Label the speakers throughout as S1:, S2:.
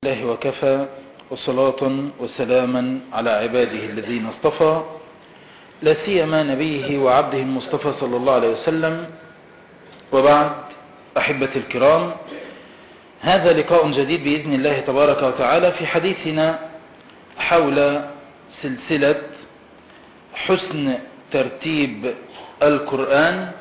S1: الله وكفى وصلاة وسلاما على عباده الذين اصطفى لا سيما نبيه وعبده المصطفى صلى الله عليه وسلم وبعد أحبة الكرام هذا لقاء جديد بإذن الله تبارك وتعالى في حديثنا حول سلسلة حسن ترتيب القرآن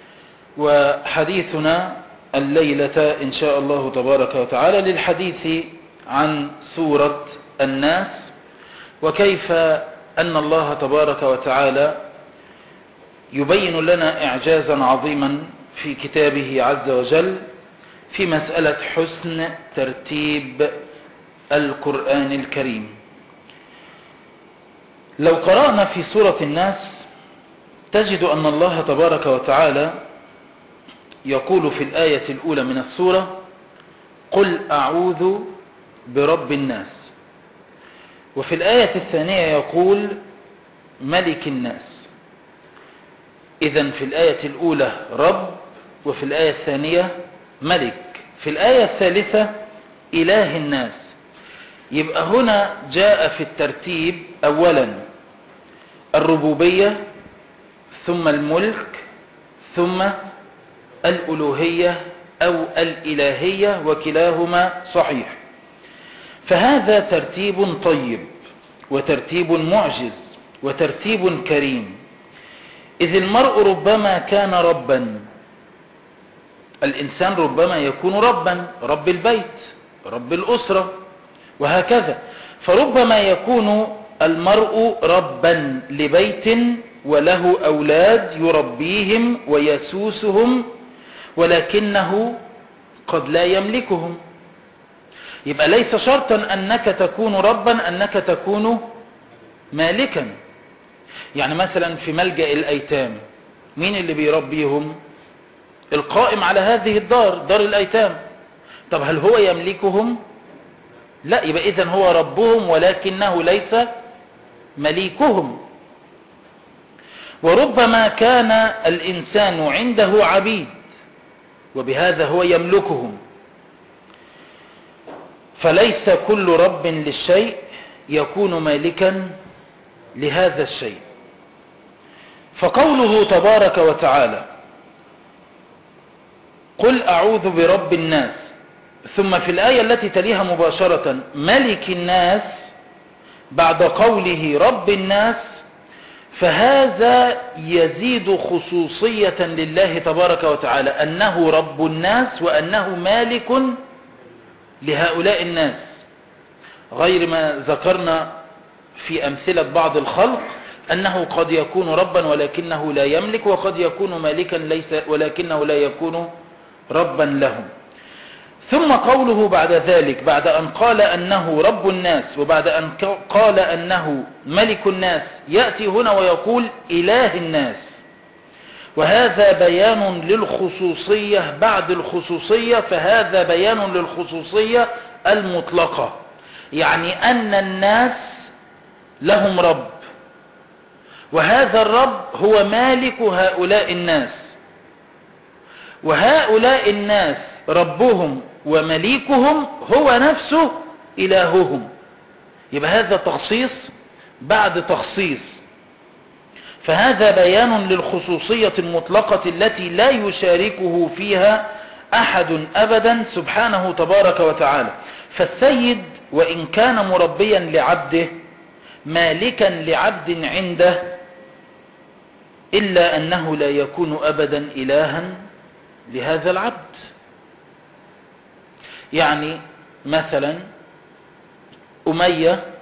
S1: وحديثنا الليلة إن شاء الله تبارك وتعالى للحديث عن سورة الناس وكيف أن الله تبارك وتعالى يبين لنا إعجازا عظيما في كتابه عز وجل في مسألة حسن ترتيب القرآن الكريم لو قرأنا في سورة الناس تجد أن الله تبارك وتعالى يقول في الآية الأولى من السورة قل أعوذ برب الناس وفي الآية الثانية يقول ملك الناس إذا في الآية الأولى رب وفي الآية الثانية ملك في الآية الثالثة إله الناس يبقى هنا جاء في الترتيب أولا الربوبية ثم الملك ثم الألوهية أو الإلهية وكلاهما صحيح فهذا ترتيب طيب وترتيب معجز وترتيب كريم إذ المرء ربما كان ربا الإنسان ربما يكون ربا رب البيت رب الأسرة وهكذا فربما يكون المرء ربا لبيت وله أولاد يربيهم ويسوسهم ولكنه قد لا يملكهم يبقى ليس شرطا أنك تكون ربا أنك تكون مالكا يعني مثلا في ملجأ الأيتام مين اللي بيربيهم القائم على هذه الدار دار الأيتام طب هل هو يملكهم لا يبقى إذن هو ربهم ولكنه ليس مليكهم وربما كان الإنسان عنده عبيد وبهذا هو يملكهم فليس كل رب للشيء يكون مالكا لهذا الشيء فقوله تبارك وتعالى قل أعوذ برب الناس ثم في الآية التي تليها مباشرة ملك الناس بعد قوله رب الناس فهذا يزيد خصوصية لله تبارك وتعالى أنه رب الناس وأنه مالك لهؤلاء الناس غير ما ذكرنا في أمثلة بعض الخلق أنه قد يكون ربا ولكنه لا يملك وقد يكون مالكا ليس ولكنه لا يكون ربا لهم ثم قوله بعد ذلك بعد أن قال أنه رب الناس وبعد أن قال أنه ملك الناس يأتي هنا ويقول إله الناس وهذا بيان للخصوصية بعد الخصوصية فهذا بيان للخصوصية المطلقة يعني أن الناس لهم رب وهذا الرب هو مالك هؤلاء الناس وهؤلاء الناس ربهم ومليكهم هو نفسه إلههم يبقى هذا تخصيص بعد تخصيص فهذا بيان للخصوصية المطلقة التي لا يشاركه فيها أحد أبدا سبحانه تبارك وتعالى فالسيد وإن كان مربيا لعبده مالكا لعبد عنده إلا أنه لا يكون أبدا إلها لهذا العبد يعني مثلا أمية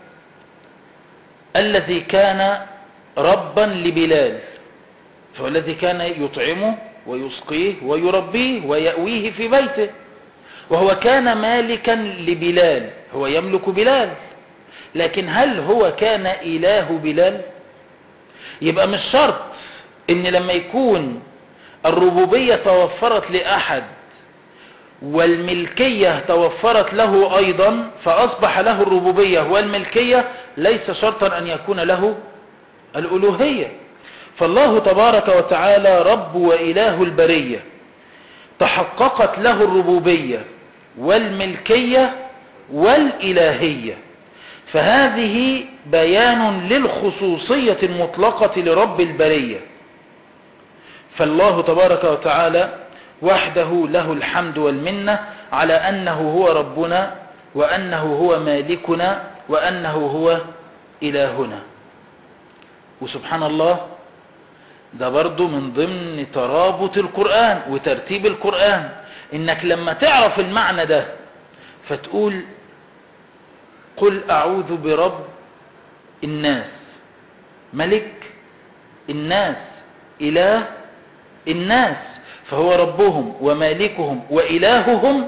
S1: الذي كان ربا لبلال فهو الذي كان يطعمه ويسقيه ويربيه ويأويه في بيته وهو كان مالكا لبلال هو يملك بلال لكن هل هو كان إله بلال يبقى مش شرط ان لما يكون الربوبية توفرت لأحد والملكية توفرت له أيضا فأصبح له الربوبية والملكية ليس شرطا أن يكون له الألوهية فالله تبارك وتعالى رب وإله البرية تحققت له الربوبية والملكية والإلهية فهذه بيان للخصوصية المطلقة لرب البرية فالله تبارك وتعالى وحده له الحمد والمنة على أنه هو ربنا وأنه هو مالكنا وأنه هو إلهنا وسبحان الله ده برضو من ضمن ترابط القرآن وترتيب القرآن إنك لما تعرف المعنى ده فتقول قل أعوذ برب الناس ملك الناس إله الناس فهو ربهم ومالكهم وإلههم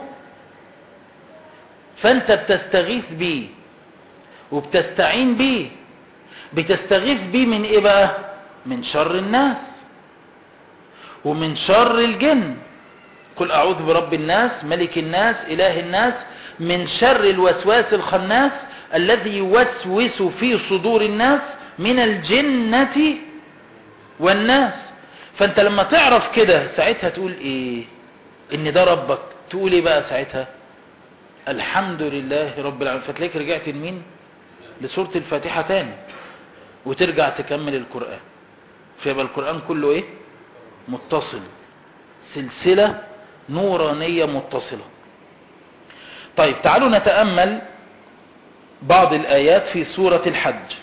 S1: فأنت بتستغيث بيه وبتستعين بيه بتستغيث بيه من إيه بقى من شر الناس ومن شر الجن قل أعوذ برب الناس ملك الناس إله الناس من شر الوسواس الخناس الذي يوسوس في صدور الناس من الجنة والناس فانت لما تعرف كده ساعتها تقول ايه ان ده ربك تقول ايه بقى ساعتها الحمد لله رب العالمين فتلاقيك رجعت لمين لسورة الفاتحة تاني وترجع تكمل القرآن فيبقى القرآن كله ايه متصل سلسلة نورانية متصلة طيب تعالوا نتأمل بعض الآيات في سورة الحج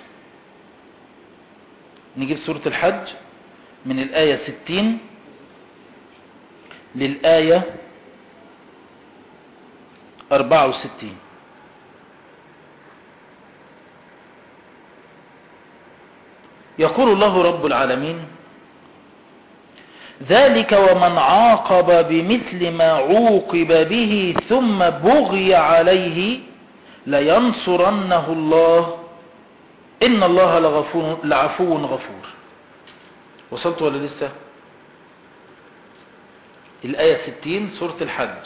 S1: نجيب سورة الحج من الآية ستين للآية أربعة وستين يقول الله رب العالمين ذلك ومن عاقب بمثل ما عوقب به ثم بغي عليه لينصرنه الله إن الله لغفور لعفو غفور وصلت ولا لسه الآية 60 سورة الحج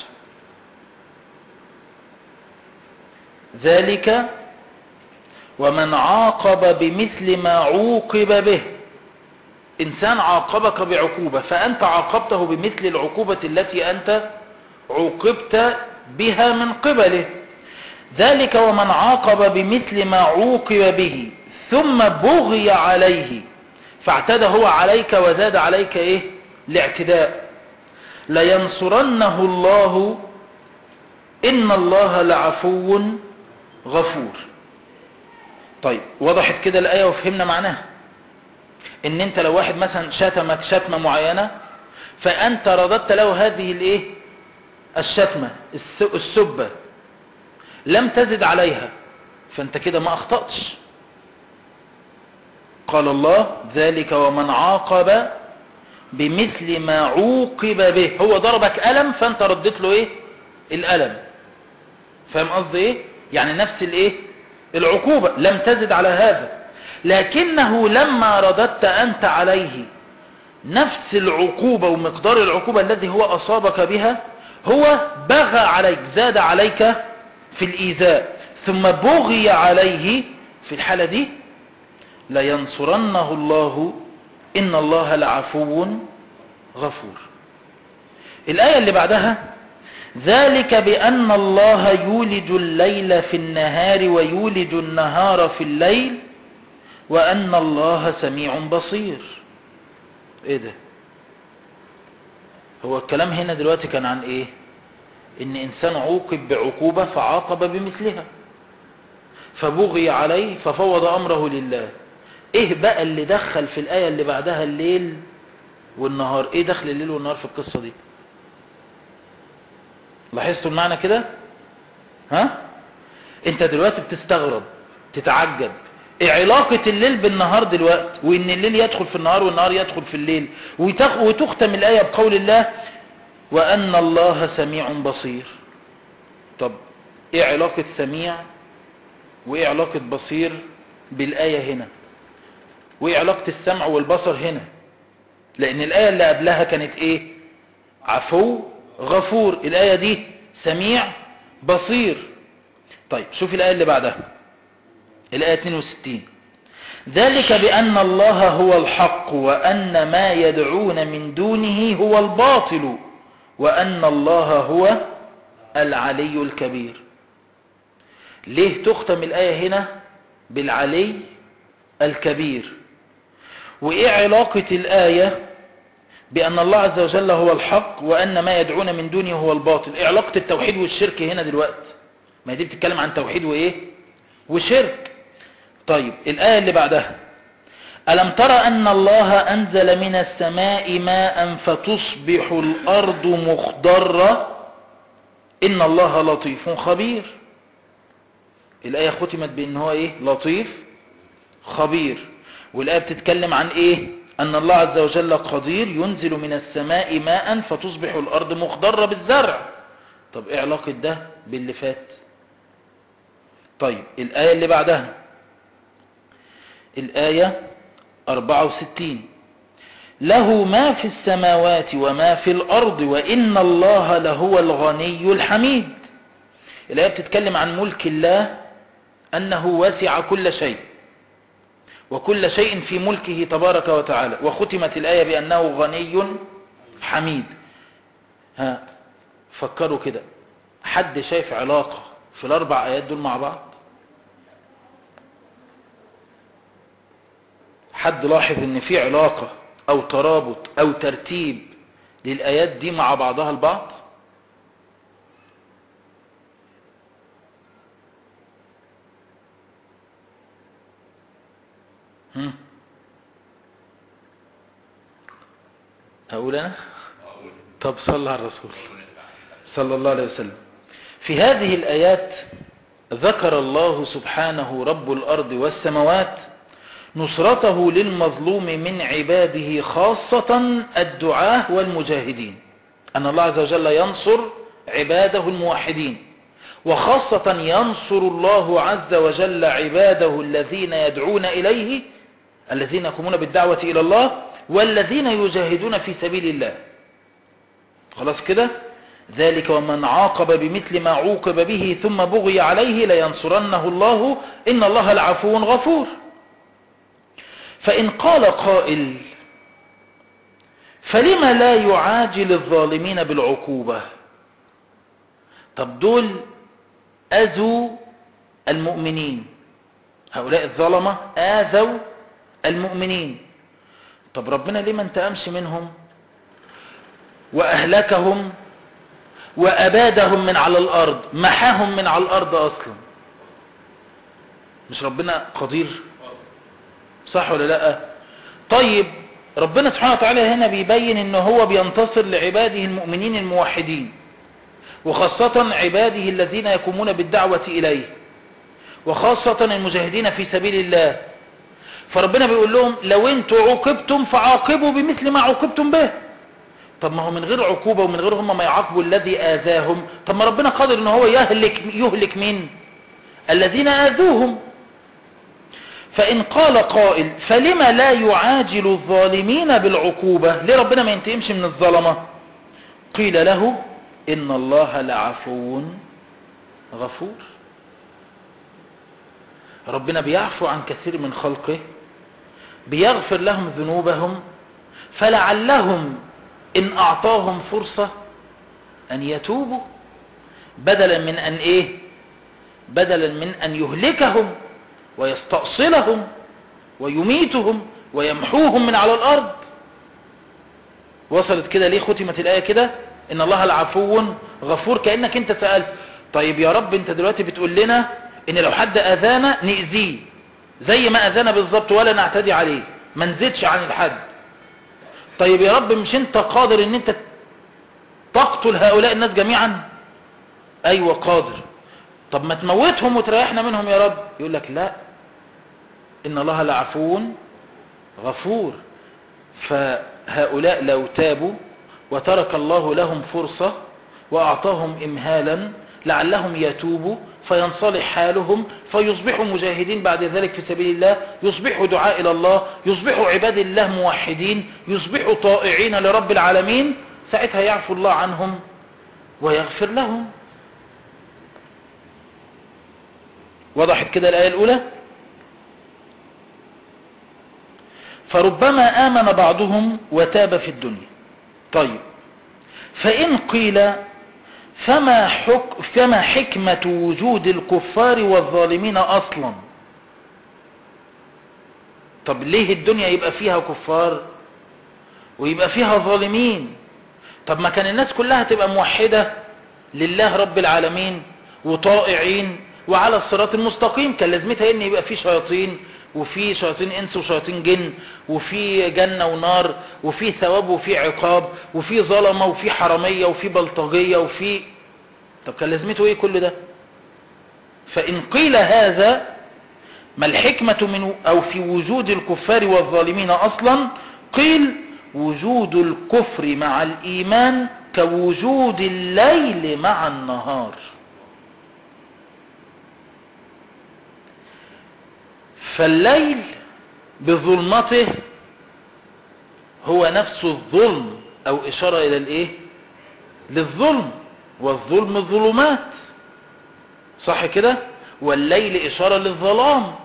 S1: ذلك ومن عاقب بمثل ما عوقب به إنسان عاقبك بعقوبة فأنت عاقبته بمثل العقوبة التي أنت عوقبت بها من قبله ذلك ومن عاقب بمثل ما عوقب به ثم بغي عليه فاعتدى هو عليك وزاد عليك ايه الاعتداء لينصرنه الله إن الله لعفو غفور طيب وضحت كده الآية وفهمنا معناها ان انت لو واحد مثلا شتمك شتمة معينة فانت رددت له هذه الايه الشتمة السبة لم تزد عليها فانت كده ما اخطأتش قال الله ذلك ومن عاقب بمثل ما عوقب به هو ضربك ألم فانت ردت له ايه الألم فاهم قصدي ايه يعني نفس الايه العقوبة لم تزد على هذا لكنه لما رددت أنت عليه نفس العقوبة ومقدار العقوبة الذي هو أصابك بها هو بغى عليك زاد عليك في الإيذاء ثم بغي عليه في الحالة دي لينصرنه الله إن الله لعفو غفور الآية اللي بعدها ذلك بأن الله يولج الليل في النهار ويولج النهار في الليل وأن الله سميع بصير ايه ده هو الكلام هنا دلوقتي كان عن ايه ان انسان عوقب بعقوبة فعاقب بمثلها فبغي عليه ففوض امره لله ايه بقى اللي دخل في الاية اللي بعدها الليل والنهار ايه دخل الليل والنهار في القصة دي لاحظتوا المعنى كده ها انت دلوقتي بتستغرب تتعجب ايه علاقة الليل بالنهار دلوقتي وان الليل يدخل في النهار والنهار يدخل في الليل وتختم الآية بقول الله وأن الله سميع بصير طب ايه علاقة سميع وايه علاقة بصير بالآية هنا وايه علاقة السمع والبصر هنا لان الآية اللي قبلها كانت ايه عفو غفور الآية دي سميع بصير طيب شوف الآية اللي بعدها الآية 62 ذلك بأن الله هو الحق وأن ما يدعون من دونه هو الباطل وأن الله هو العلي الكبير ليه تختم الآية هنا بالعلي الكبير وإيه علاقة الآية بأن الله عز وجل هو الحق وأن ما يدعون من دونه هو الباطل إيه علاقة التوحيد والشرك هنا دلوقتي ما دي بتتكلم عن توحيد وإيه وشرك طيب الآية اللي بعدها ألم ترى أن الله أنزل من السماء ماء فتصبح الأرض مخضرة إن الله لطيف خبير الآية ختمت بأن هو إيه لطيف خبير والآية بتتكلم عن إيه أن الله عز وجل قدير ينزل من السماء ماء فتصبح الأرض مخضرة بالزرع طب إيه علاقة ده باللي فات طيب الآية اللي بعدها الآية 64 له ما في السماوات وما في الأرض وإن الله لهو الغني الحميد الآية بتتكلم عن ملك الله أنه واسع كل شيء وكل شيء في ملكه تبارك وتعالى وختمت الآية بأنه غني حميد ها فكروا كده حد شايف علاقة في الأربع آيات دول مع بعض حد لاحظ ان في علاقة او ترابط او ترتيب للآيات دي مع بعضها البعض هم؟ أقول أنا طب صلى على الرسول صلى الله عليه وسلم في هذه الآيات ذكر الله سبحانه رب الأرض والسماوات نصرته للمظلوم من عباده خاصة الدعاة والمجاهدين أن الله عز وجل ينصر عباده الموحدين وخاصة ينصر الله عز وجل عباده الذين يدعون إليه الذين يقومون بالدعوة إلى الله والذين يجاهدون في سبيل الله خلاص كده ذلك ومن عاقب بمثل ما عوقب به ثم بغي عليه لينصرنه الله إن الله العفو غفور فإن قال قائل فلما لا يعاجل الظالمين بالعقوبة طب دول أذوا المؤمنين هؤلاء الظلمة آذوا المؤمنين طب ربنا ليه ما انتقمش منهم وأهلكهم وأبادهم من على الأرض محاهم من على الأرض أصلا مش ربنا قدير صح ولا لا طيب ربنا سبحانه وتعالى هنا بيبين ان هو بينتصر لعباده المؤمنين الموحدين وخاصة عباده الذين يقومون بالدعوة إليه وخاصة المجاهدين في سبيل الله فربنا بيقول لهم لو انتوا عوقبتم فعاقبوا بمثل ما عوقبتم به طب ما هو من غير عقوبة ومن غير هم ما يعاقبوا الذي آذاهم طب ما ربنا قادر ان هو يهلك يهلك مين الذين آذوهم فإن قال قائل فلما لا يعاجل الظالمين بالعقوبة ليه ربنا ما ينتقمش من الظلمة قيل له إن الله لعفو غفور ربنا بيعفو عن كثير من خلقه بيغفر لهم ذنوبهم فلعلهم إن أعطاهم فرصة أن يتوبوا بدلا من أن إيه بدلا من أن يهلكهم ويستأصلهم ويميتهم ويمحوهم من على الأرض وصلت كده ليه ختمت الآية كده إن الله العفو غفور كأنك أنت سألت طيب يا رب أنت دلوقتي بتقول لنا إن لو حد أذانا نأذيه زي ما أذانا بالظبط ولا نعتدي عليه ما نزيدش عن الحد طيب يا رب مش أنت قادر إن أنت تقتل هؤلاء الناس جميعا أيوة قادر طب ما تموتهم وتريحنا منهم يا رب يقول لك لا إن الله لعفو غفور فهؤلاء لو تابوا وترك الله لهم فرصة وأعطاهم إمهالا لعلهم يتوبوا فينصلح حالهم فيصبحوا مجاهدين بعد ذلك في سبيل الله يصبحوا دعاء إلى الله يصبحوا عباد الله موحدين يصبحوا طائعين لرب العالمين ساعتها يعفو الله عنهم ويغفر لهم وضحت كده الآية الأولى فربما آمن بعضهم وتاب في الدنيا طيب فإن قيل فما, حك فما حكمة وجود الكفار والظالمين أصلا طب ليه الدنيا يبقى فيها كفار ويبقى فيها ظالمين طب ما كان الناس كلها تبقى موحدة لله رب العالمين وطائعين وعلى الصراط المستقيم كان لازمتها ان يبقى في شياطين وفي شياطين انس وشياطين جن وفي جنة ونار وفي ثواب وفي عقاب وفي ظلمة وفي حرامية وفي بلطجية وفي طب كان لازمته ايه كل ده فان قيل هذا ما الحكمة من او في وجود الكفار والظالمين اصلا قيل وجود الكفر مع الايمان كوجود الليل مع النهار فالليل بظلمته هو نفس الظلم او اشارة الى الايه للظلم والظلم ظلمات صح كده والليل اشارة للظلام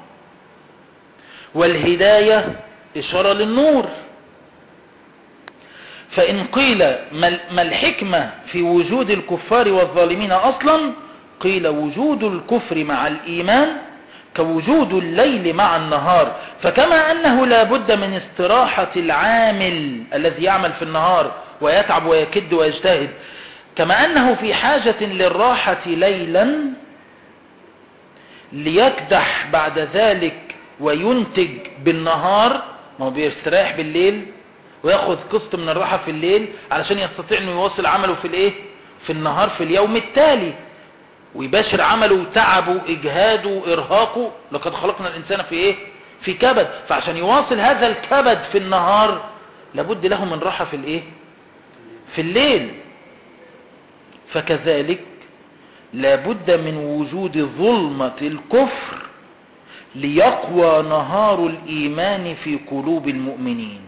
S1: والهداية اشارة للنور فإن قيل ما الحكمة في وجود الكفار والظالمين أصلا قيل وجود الكفر مع الإيمان كوجود الليل مع النهار فكما أنه لا بد من استراحة العامل الذي يعمل في النهار ويتعب ويكد ويجتهد كما أنه في حاجة للراحة ليلا ليكدح بعد ذلك وينتج بالنهار ما هو بيستريح بالليل وياخذ قسط من الراحة في الليل علشان يستطيع انه يواصل عمله في الايه في النهار في اليوم التالي ويباشر عمله وتعبه اجهاده ارهاقه لقد خلقنا الانسان في ايه في كبد فعشان يواصل هذا الكبد في النهار لابد له من راحة في الايه في الليل فكذلك لابد من وجود ظلمة الكفر ليقوى نهار الإيمان في قلوب المؤمنين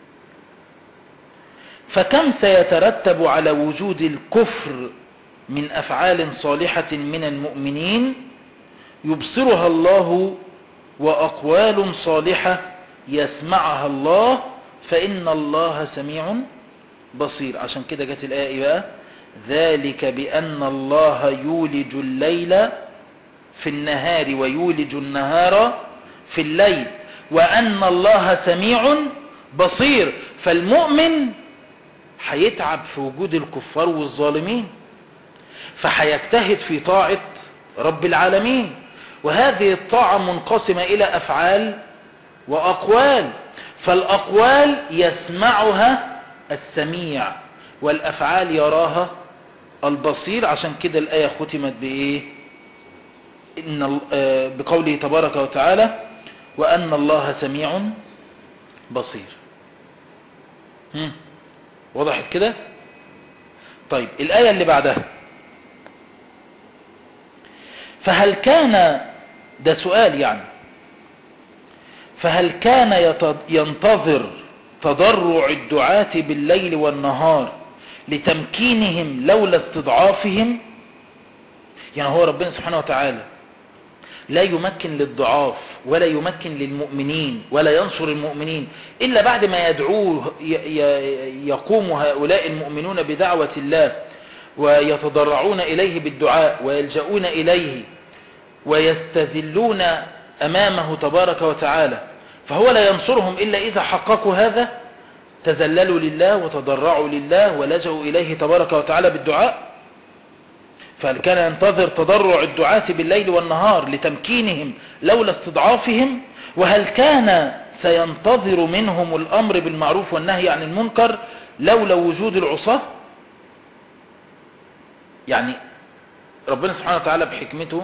S1: فكم سيترتب على وجود الكفر من أفعال صالحة من المؤمنين يبصرها الله وأقوال صالحة يسمعها الله فإن الله سميع بصير عشان كده جت الآية بقى ذلك بأن الله يولج الليل في النهار ويولج النهار في الليل وأن الله سميع بصير فالمؤمن هيتعب في وجود الكفار والظالمين فهيجتهد في طاعة رب العالمين وهذه الطاعة منقسمة إلى أفعال وأقوال فالأقوال يسمعها السميع والأفعال يراها البصير عشان كده الآية ختمت بإيه إن بقوله تبارك وتعالى وأن الله سميع بصير هم. وضحت كده طيب الآية اللي بعدها فهل كان ده سؤال يعني فهل كان ينتظر تضرع الدعاة بالليل والنهار لتمكينهم لولا استضعافهم يعني هو ربنا سبحانه وتعالى لا يمكن للضعاف ولا يمكن للمؤمنين ولا ينصر المؤمنين إلا بعد ما يدعوه يقوم هؤلاء المؤمنون بدعوة الله ويتضرعون إليه بالدعاء ويلجؤون إليه ويستذلون أمامه تبارك وتعالى فهو لا ينصرهم إلا إذا حققوا هذا تذللوا لله وتضرعوا لله ولجأوا إليه تبارك وتعالى بالدعاء فهل كان ينتظر تضرع الدعاة بالليل والنهار لتمكينهم لولا استضعافهم وهل كان سينتظر منهم الأمر بالمعروف والنهي عن المنكر لولا وجود العصاة يعني ربنا سبحانه وتعالى بحكمته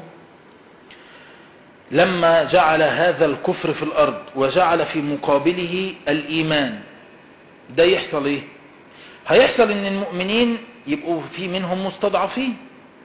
S1: لما جعل هذا الكفر في الأرض وجعل في مقابله الإيمان ده يحصل ايه هيحصل ان المؤمنين يبقوا في منهم مستضعفين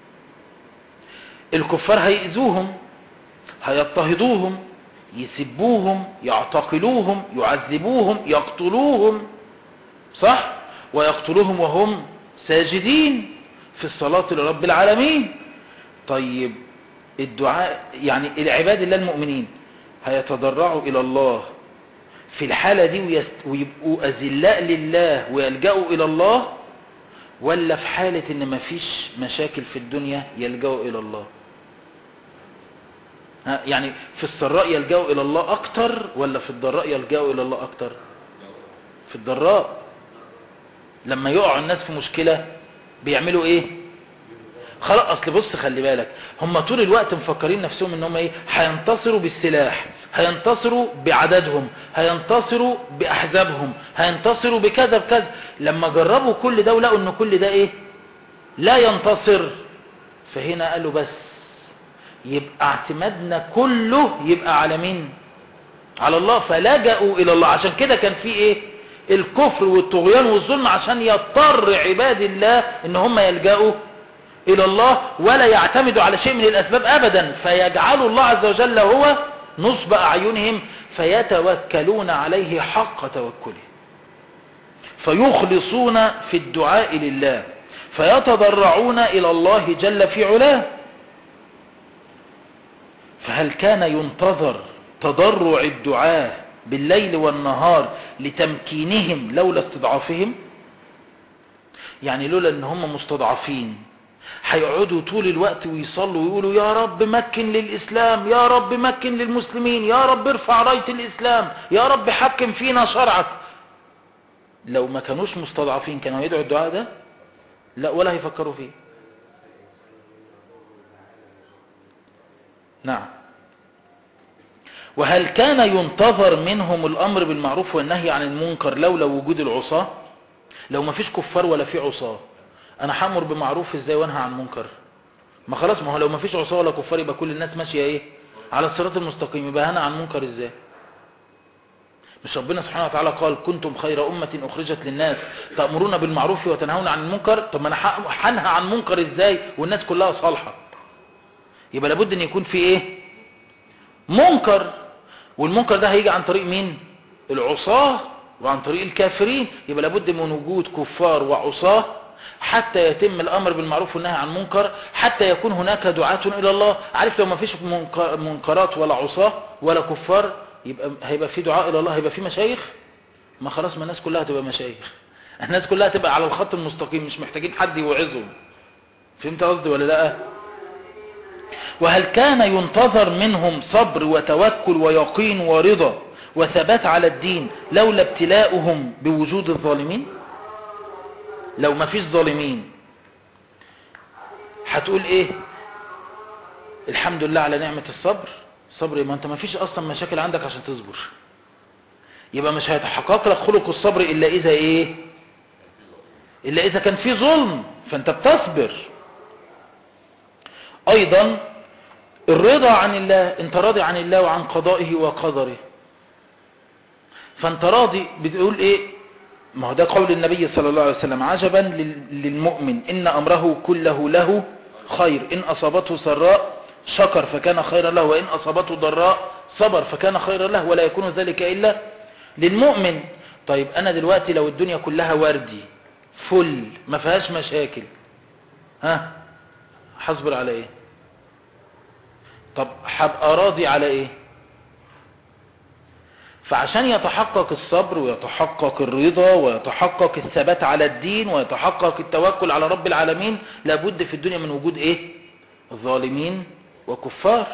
S1: الكفار هيأذوهم هيضطهدوهم يسبوهم يعتقلوهم يعذبوهم يقتلوهم صح ويقتلوهم وهم ساجدين في الصلاة لرب العالمين طيب الدعاء يعني العباد الله المؤمنين هيتضرعوا إلى الله في الحالة دي ويبقوا أذلاء لله ويلجأوا إلى الله ولا في حالة ان مفيش مشاكل في الدنيا يلجأوا الى الله ها يعني في السراء يلجأوا الى الله اكتر ولا في الضراء يلجأوا الى الله اكتر في الضراء لما يقع الناس في مشكلة بيعملوا ايه خلاص اصل بص خلي بالك هم طول الوقت مفكرين نفسهم ان هم ايه هينتصروا بالسلاح هينتصروا بعددهم هينتصروا باحزابهم هينتصروا بكذا بكذا لما جربوا كل ده ولقوا ان كل ده ايه لا ينتصر فهنا قالوا بس يبقى اعتمادنا كله يبقى على مين على الله فلجأوا الى الله عشان كده كان في ايه الكفر والطغيان والظلم عشان يضطر عباد الله ان هم يلجأوا الى الله ولا يعتمدوا على شيء من الاسباب ابدا فيجعلوا الله عز وجل هو نصب اعينهم فيتوكلون عليه حق توكله فيخلصون في الدعاء لله فيتضرعون الى الله جل في علاه فهل كان ينتظر تضرع الدعاء بالليل والنهار لتمكينهم لولا استضعافهم يعني لولا ان هم مستضعفين هيقعدوا طول الوقت ويصلوا ويقولوا يا رب مكن للإسلام يا رب مكن للمسلمين يا رب ارفع راية الإسلام يا رب حكم فينا شرعك لو ما كانوش مستضعفين كانوا يدعوا الدعاء ده لا ولا هيفكروا فيه نعم وهل كان ينتظر منهم الأمر بالمعروف والنهي عن المنكر لولا وجود العصاة لو ما فيش كفار ولا في عصاة انا حامر بمعروف ازاي وانهى عن منكر ما خلاص ما هو لو ما فيش عصاه ولا كفار يبقى كل الناس ماشيه ايه على الصراط المستقيم يبقى هنا عن منكر ازاي مش ربنا سبحانه وتعالى قال كنتم خير أمة أخرجت للناس تأمرون بالمعروف وتنهون عن المنكر طب ما أنا هنهى عن منكر إزاي والناس كلها صالحة يبقى لابد أن يكون في إيه منكر والمنكر ده هيجي عن طريق مين العصاة وعن طريق الكافرين يبقى لابد من وجود كفار وعصاة حتى يتم الأمر بالمعروف والنهي عن المنكر حتى يكون هناك دعاة إلى الله عارف لو ما فيش منكرات ولا عصاة ولا كفار يبقى هيبقى في دعاء إلى الله هيبقى في مشايخ ما خلاص ما الناس كلها تبقى مشايخ الناس كلها تبقى على الخط المستقيم مش محتاجين حد يوعظهم فهمت قصدي ولا لا وهل كان ينتظر منهم صبر وتوكل ويقين ورضا وثبات على الدين لولا ابتلاؤهم بوجود الظالمين لو ما فيش ظالمين هتقول ايه الحمد لله على نعمة الصبر الصبر ما انت ما فيش اصلا مشاكل عندك عشان تصبر يبقى مش هيتحقق لك خلق الصبر الا اذا ايه الا اذا كان في ظلم فانت بتصبر ايضا الرضا عن الله انت راضي عن الله وعن قضائه وقدره فانت راضي بتقول ايه ما هو ده قول النبي صلى الله عليه وسلم عجبا للمؤمن إن أمره كله له خير إن أصابته سراء شكر فكان خيرا له وإن أصابته ضراء صبر فكان خيرا له ولا يكون ذلك إلا للمؤمن طيب أنا دلوقتي لو الدنيا كلها وردي فل ما فيهاش مشاكل ها حصبر على ايه طب هبقى راضي على ايه فعشان يتحقق الصبر ويتحقق الرضا ويتحقق الثبات على الدين ويتحقق التوكل على رب العالمين لابد في الدنيا من وجود ايه ظالمين وكفار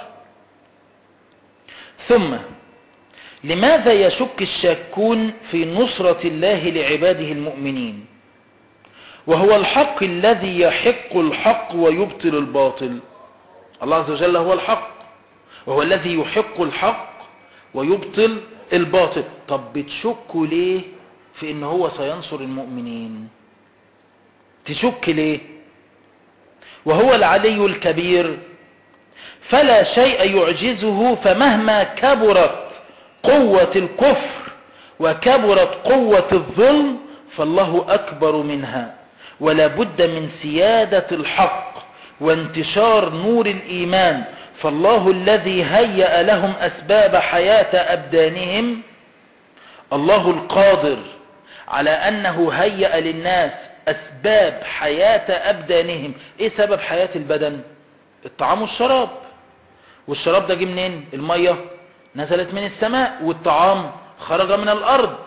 S1: ثم لماذا يشك الشاكون في نصرة الله لعباده المؤمنين وهو الحق الذي يحق الحق ويبطل الباطل الله عز وجل هو الحق وهو الذي يحق الحق ويبطل الباطل طب بتشكوا ليه في ان هو سينصر المؤمنين تشك ليه وهو العلي الكبير فلا شيء يعجزه فمهما كبرت قوة الكفر وكبرت قوة الظلم فالله أكبر منها ولا بد من سيادة الحق وانتشار نور الإيمان فالله الذي هيأ لهم أسباب حياة أبدانهم الله القادر على أنه هيأ للناس أسباب حياة أبدانهم إيه سبب حياة البدن الطعام والشراب والشراب ده جه منين المية نزلت من السماء والطعام خرج من الأرض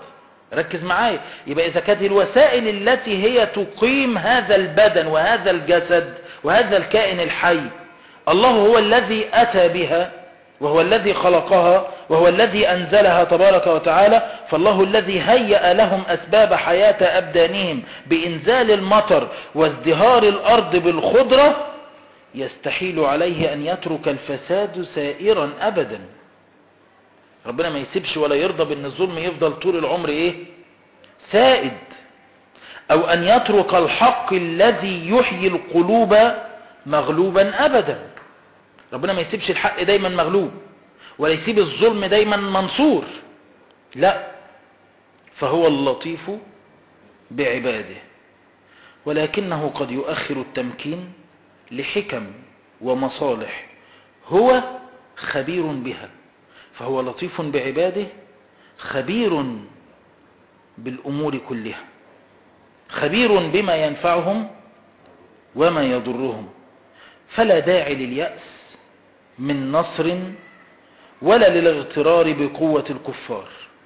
S1: ركز معايا يبقى إذا كانت الوسائل التي هي تقيم هذا البدن وهذا الجسد وهذا الكائن الحي الله هو الذي أتى بها وهو الذي خلقها وهو الذي أنزلها تبارك وتعالى فالله الذي هيأ لهم أسباب حياة أبدانهم بإنزال المطر وازدهار الأرض بالخضرة يستحيل عليه أن يترك الفساد سائرا أبدا ربنا ما يسيبش ولا يرضى بأن الظلم يفضل طول العمر إيه سائد أو أن يترك الحق الذي يحيي القلوب مغلوبا أبدا ربنا ما يسيبش الحق دايما مغلوب ولا يسيب الظلم دايما منصور لا فهو اللطيف بعباده ولكنه قد يؤخر التمكين لحكم ومصالح هو خبير بها فهو لطيف بعباده خبير بالأمور كلها خبير بما ينفعهم وما يضرهم فلا داعي لليأس من نصر ولا للاغترار بقوة الكفار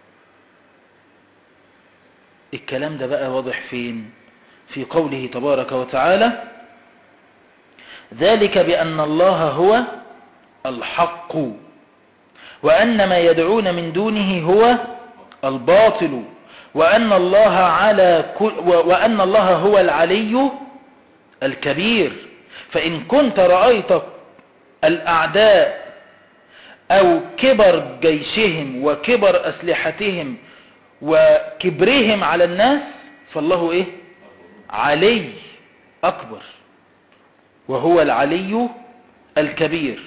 S1: الكلام ده بقى واضح فين في قوله تبارك وتعالى ذلك بأن الله هو الحق وأن ما يدعون من دونه هو الباطل وأن الله على كل وأن الله هو العلي الكبير فإن كنت رأيت الأعداء أو كبر جيشهم وكبر أسلحتهم وكبرهم على الناس فالله إيه علي أكبر وهو العلي الكبير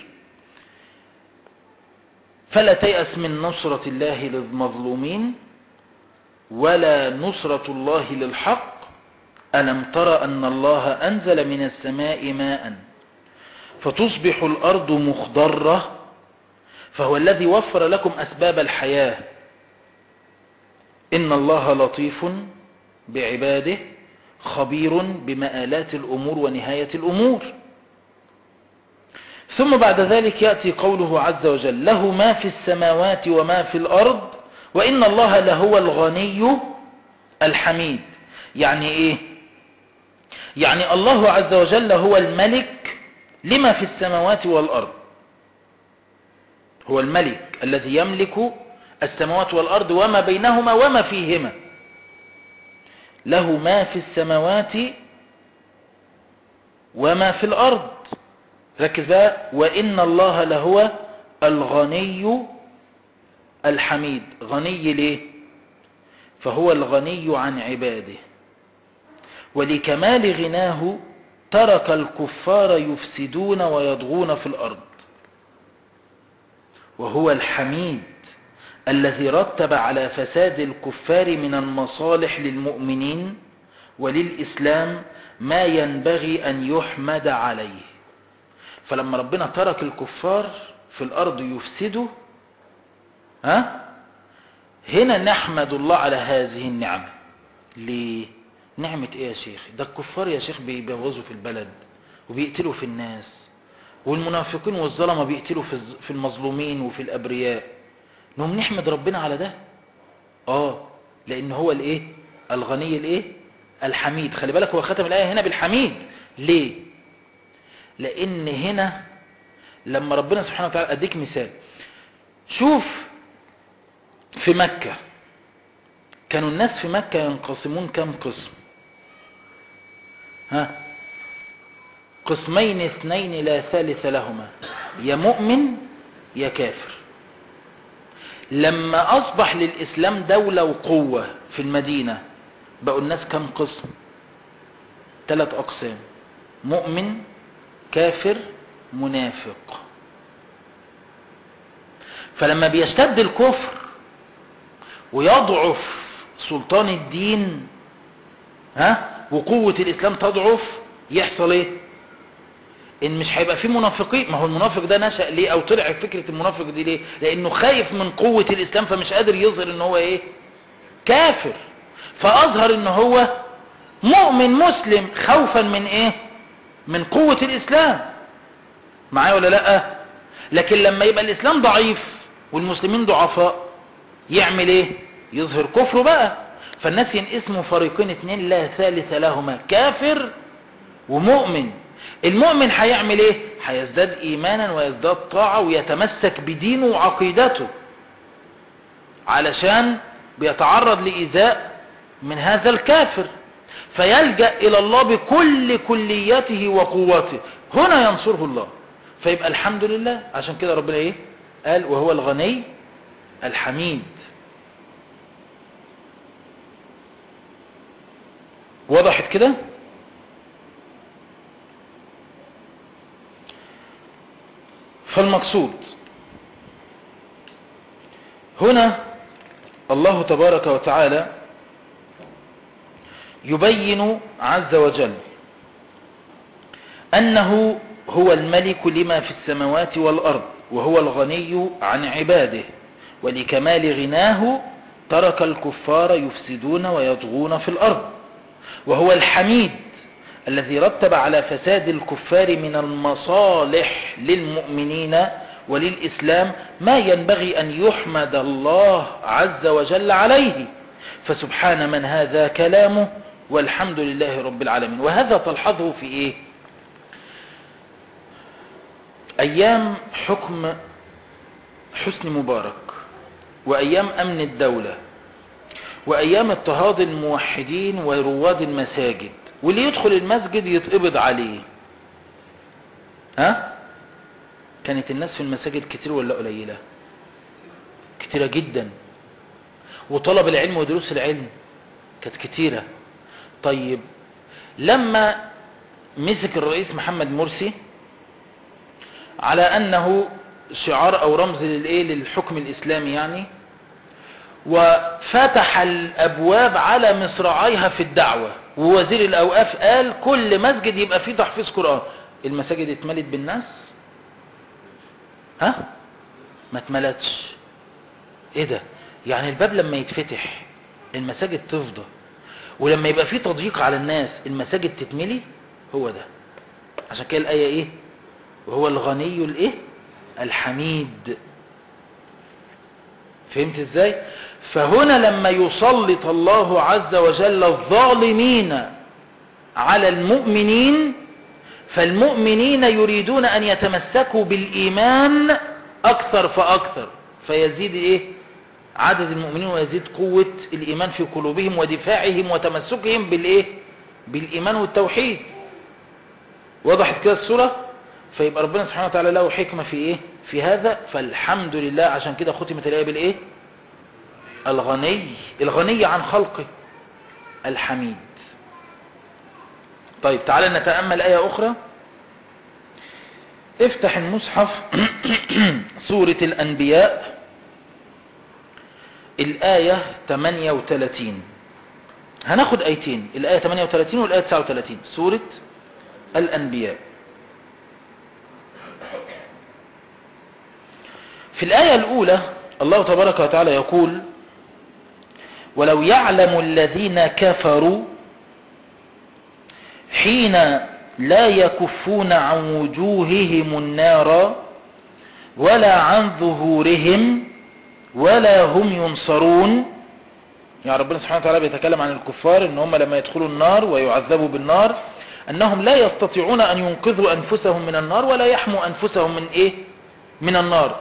S1: فلا تيأس من نصرة الله للمظلومين ولا نصرة الله للحق ألم تر أن الله أنزل من السماء ماء فتصبح الأرض مخضرة فهو الذي وفر لكم أسباب الحياة إن الله لطيف بعباده خبير بمآلات الأمور ونهاية الأمور ثم بعد ذلك يأتي قوله عز وجل له ما في السماوات وما في الأرض وإن الله لهو الغني الحميد يعني إيه يعني الله عز وجل هو الملك لما في السماوات والأرض هو الملك الذي يملك السماوات والأرض وما بينهما وما فيهما له ما في السماوات وما في الأرض ركز بقى وإن الله لهو الغني الحميد غني ليه فهو الغني عن عباده ولكمال غناه ترك الكفار يفسدون ويضغون في الأرض وهو الحميد الذي رتب على فساد الكفار من المصالح للمؤمنين وللإسلام ما ينبغي أن يحمد عليه فلما ربنا ترك الكفار في الأرض يفسدوا ها هنا نحمد الله على هذه النعمة ليه نعمة ايه يا شيخ ده الكفار يا شيخ بيبوظوا في البلد وبيقتلوا في الناس والمنافقين والظلمة بيقتلوا في المظلومين وفي الأبرياء نهم نحمد ربنا على ده اه لان هو الايه الغني الايه الحميد خلي بالك هو ختم الآية هنا بالحميد ليه لان هنا لما ربنا سبحانه وتعالى اديك مثال شوف في مكة كانوا الناس في مكة ينقسمون كم قسم ها قسمين اثنين لا ثالث لهما يا مؤمن يا كافر لما أصبح للإسلام دولة وقوة في المدينة بقوا الناس كم قسم ثلاث أقسام مؤمن كافر منافق فلما بيشتد الكفر ويضعف سلطان الدين ها وقوة الإسلام تضعف يحصل ايه ان مش هيبقى فيه منافقين ما هو المنافق ده نشأ ليه او طلع فكرة المنافق دي ليه لانه خايف من قوة الاسلام فمش قادر يظهر ان هو ايه كافر فاظهر ان هو مؤمن مسلم خوفا من ايه من قوة الاسلام معايا ولا لا لكن لما يبقى الاسلام ضعيف والمسلمين ضعفاء يعمل ايه يظهر كفره بقى فالناس ينقسموا فريقين اتنين لا ثالث لهما كافر ومؤمن المؤمن هيعمل ايه هيزداد ايمانا ويزداد طاعة ويتمسك بدينه وعقيدته علشان بيتعرض لإيذاء من هذا الكافر فيلجأ إلى الله بكل كليته وقوته هنا ينصره الله فيبقى الحمد لله عشان كده ربنا ايه قال وهو الغني الحميد وضحت كده فالمقصود هنا الله تبارك وتعالى يبين عز وجل أنه هو الملك لما في السماوات والأرض وهو الغني عن عباده ولكمال غناه ترك الكفار يفسدون ويطغون في الأرض وهو الحميد الذي رتب على فساد الكفار من المصالح للمؤمنين وللإسلام ما ينبغي أن يحمد الله عز وجل عليه فسبحان من هذا كلامه والحمد لله رب العالمين وهذا تلحظه في إيه أيام حكم حسن مبارك وأيام أمن الدولة وأيام اضطهاد الموحدين ورواد المساجد واللي يدخل المسجد يتقبض عليه ها كانت الناس في المساجد كتير ولا قليلة كتيرة جدا وطلب العلم ودروس العلم كانت كتيرة طيب لما مسك الرئيس محمد مرسي على أنه شعار أو رمز للإيه للحكم الإسلامي يعني وفتح الأبواب على مصراعيها في الدعوة ووزير الأوقاف قال كل مسجد يبقى فيه تحفيظ قرآن المساجد اتملت بالناس ها ما اتملتش ايه ده يعني الباب لما يتفتح المساجد تفضى ولما يبقى فيه تضييق على الناس المساجد تتملي هو ده عشان كده الآية ايه وهو الغني الايه الحميد فهمت ازاي فهنا لما يسلط الله عز وجل الظالمين على المؤمنين فالمؤمنين يريدون ان يتمسكوا بالايمان اكثر فاكثر فيزيد ايه عدد المؤمنين ويزيد قوة الايمان في قلوبهم ودفاعهم وتمسكهم بالايه بالايمان والتوحيد وضحت كده الصورة فيبقى ربنا سبحانه وتعالى له حكمة في ايه في هذا فالحمد لله عشان كده ختمت الآية بالايه الغني الغني عن خلقه الحميد طيب تعالى نتأمل آية أخرى افتح المصحف سورة الأنبياء الآية 38 هناخد آيتين الآية 38 والآية 39 سورة الأنبياء في الآية الأولى الله تبارك وتعالى يقول ولو يعلم الذين كفروا حين لا يكفون عن وجوههم النار ولا عن ظهورهم ولا هم ينصرون يعني ربنا سبحانه وتعالى بيتكلم عن الكفار ان هم لما يدخلوا النار ويعذبوا بالنار انهم لا يستطيعون ان ينقذوا انفسهم من النار ولا يحموا انفسهم من ايه من النار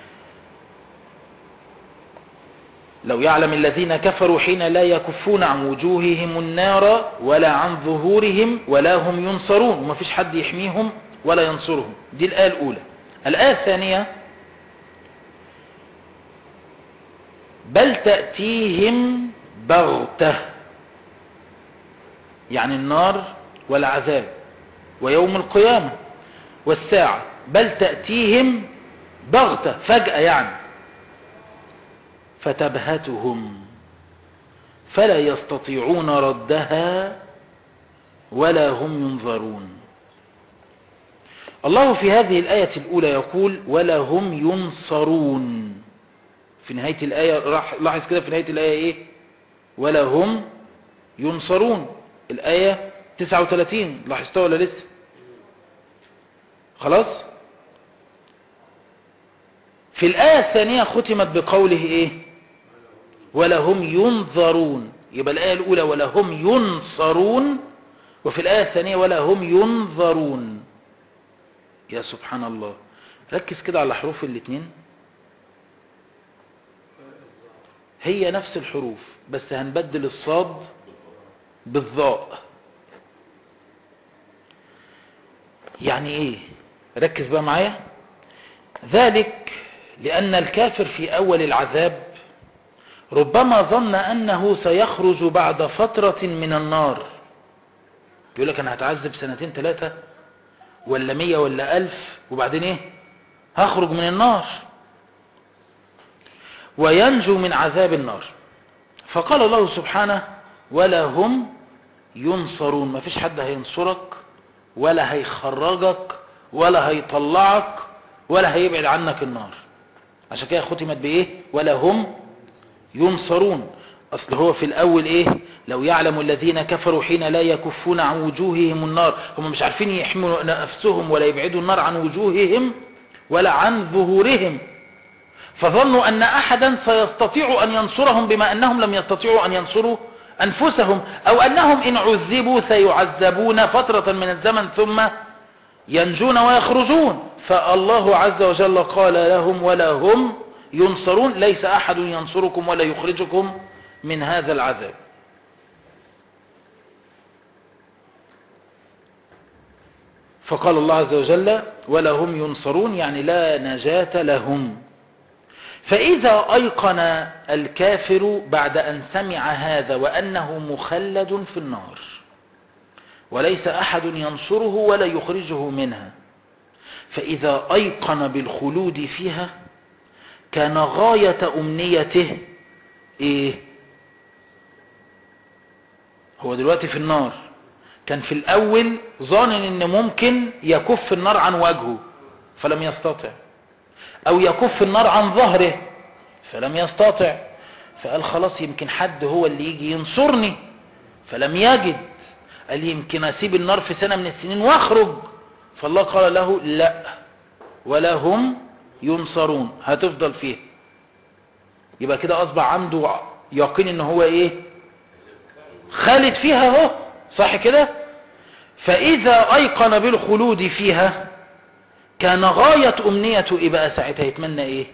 S1: لو يعلم الذين كفروا حين لا يكفون عن وجوههم النار ولا عن ظهورهم ولا هم ينصرون وما فيش حد يحميهم ولا ينصرهم دي الآية الأولى الآية الثانية بل تأتيهم بغتة يعني النار والعذاب ويوم القيامة والساعة بل تأتيهم بغتة فجأة يعني فتبهتهم فلا يستطيعون ردها ولا هم ينظرون الله في هذه الآية الأولى يقول ولا هم ينصرون في نهاية الآية لاحظ كده في نهاية الآية إيه ولا هم ينصرون الآية 39 لاحظتها ولا لسه خلاص في الآية الثانية ختمت بقوله إيه ولا هم ينظرون يبقى الآية الأولى ولا هم ينصرون وفي الآية الثانية ولا هم ينظرون يا سبحان الله ركز كده على حروف الاثنين هي نفس الحروف بس هنبدل الصاد بالضاء يعني ايه ركز بقى معايا ذلك لأن الكافر في أول العذاب ربما ظن أنه سيخرج بعد فترة من النار يقول لك أنا هتعذب سنتين ثلاثة ولا مية ولا ألف وبعدين إيه هخرج من النار وينجو من عذاب النار فقال الله سبحانه ولا هم ينصرون ما فيش حد هينصرك ولا هيخرجك ولا هيطلعك ولا هيبعد عنك النار عشان كده ختمت بايه ولا هم ينصرون اصل هو في الاول ايه لو يعلم الذين كفروا حين لا يكفون عن وجوههم النار هم مش عارفين يحملوا نفسهم ولا يبعدوا النار عن وجوههم ولا عن ظهورهم فظنوا ان احدا سيستطيع ان ينصرهم بما انهم لم يستطيعوا ان ينصروا انفسهم او انهم ان عذبوا سيعذبون فترة من الزمن ثم ينجون ويخرجون فالله عز وجل قال لهم ولا هم ينصرون ليس احد ينصركم ولا يخرجكم من هذا العذاب فقال الله عز وجل ولا هم ينصرون يعني لا نجاة لهم فإذا أيقن الكافر بعد أن سمع هذا وأنه مخلد في النار وليس أحد ينصره ولا يخرجه منها فإذا أيقن بالخلود فيها كان غاية أمنيته إيه هو دلوقتي في النار كان في الأول ظان إن ممكن يكف النار عن وجهه فلم يستطع أو يكف النار عن ظهره فلم يستطع فقال خلاص يمكن حد هو اللي يجي ينصرني فلم يجد قال يمكن أسيب النار في سنة من السنين واخرج فالله قال له لا ولا هم ينصرون هتفضل فيه يبقى كده أصبح عنده يقين ان هو ايه خالد فيها اهو صح كده فإذا أيقن بالخلود فيها كان غاية أمنيته إيه بقى ساعتها يتمنى إيه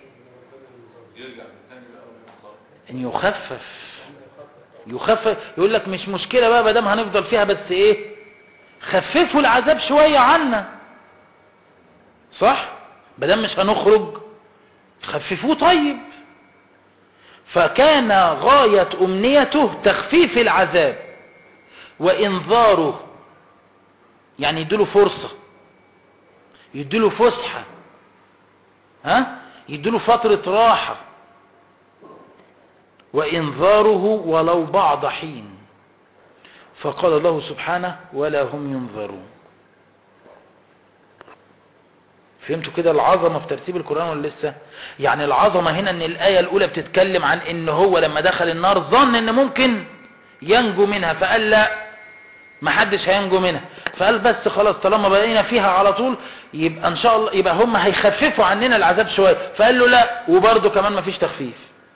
S1: إن يخفف يخفف يقول لك مش مشكلة بقى بدام هنفضل فيها بس إيه خففوا العذاب شوية عنا صح بدام مش هنخرج خففوه طيب فكان غاية أمنيته تخفيف العذاب وإنذاره يعني يديله فرصة يديله فسحة ها يديله فترة راحة وإنذاره ولو بعض حين فقال الله سبحانه ولا هم ينظرون فهمتوا كده العظمة في ترتيب القرآن ولا لسه يعني العظمة هنا ان الآية الأولى بتتكلم عن ان هو لما دخل النار ظن ان ممكن ينجو منها فقال لا ما حدش هينجو منها فقال بس خلاص طالما بقينا فيها على طول يبقى ان شاء الله يبقى هم هيخففوا عننا العذاب شوية فقال له لا وبرضه كمان ما فيش تخفيف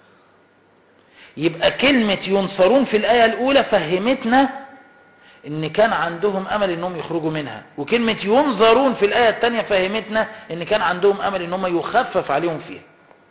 S1: يبقى كلمة ينصرون في الآية الأولى فهمتنا ان كان عندهم امل انهم يخرجوا منها وكلمة ينظرون في الآية الثانية فهمتنا ان كان عندهم امل انهم يخفف عليهم فيها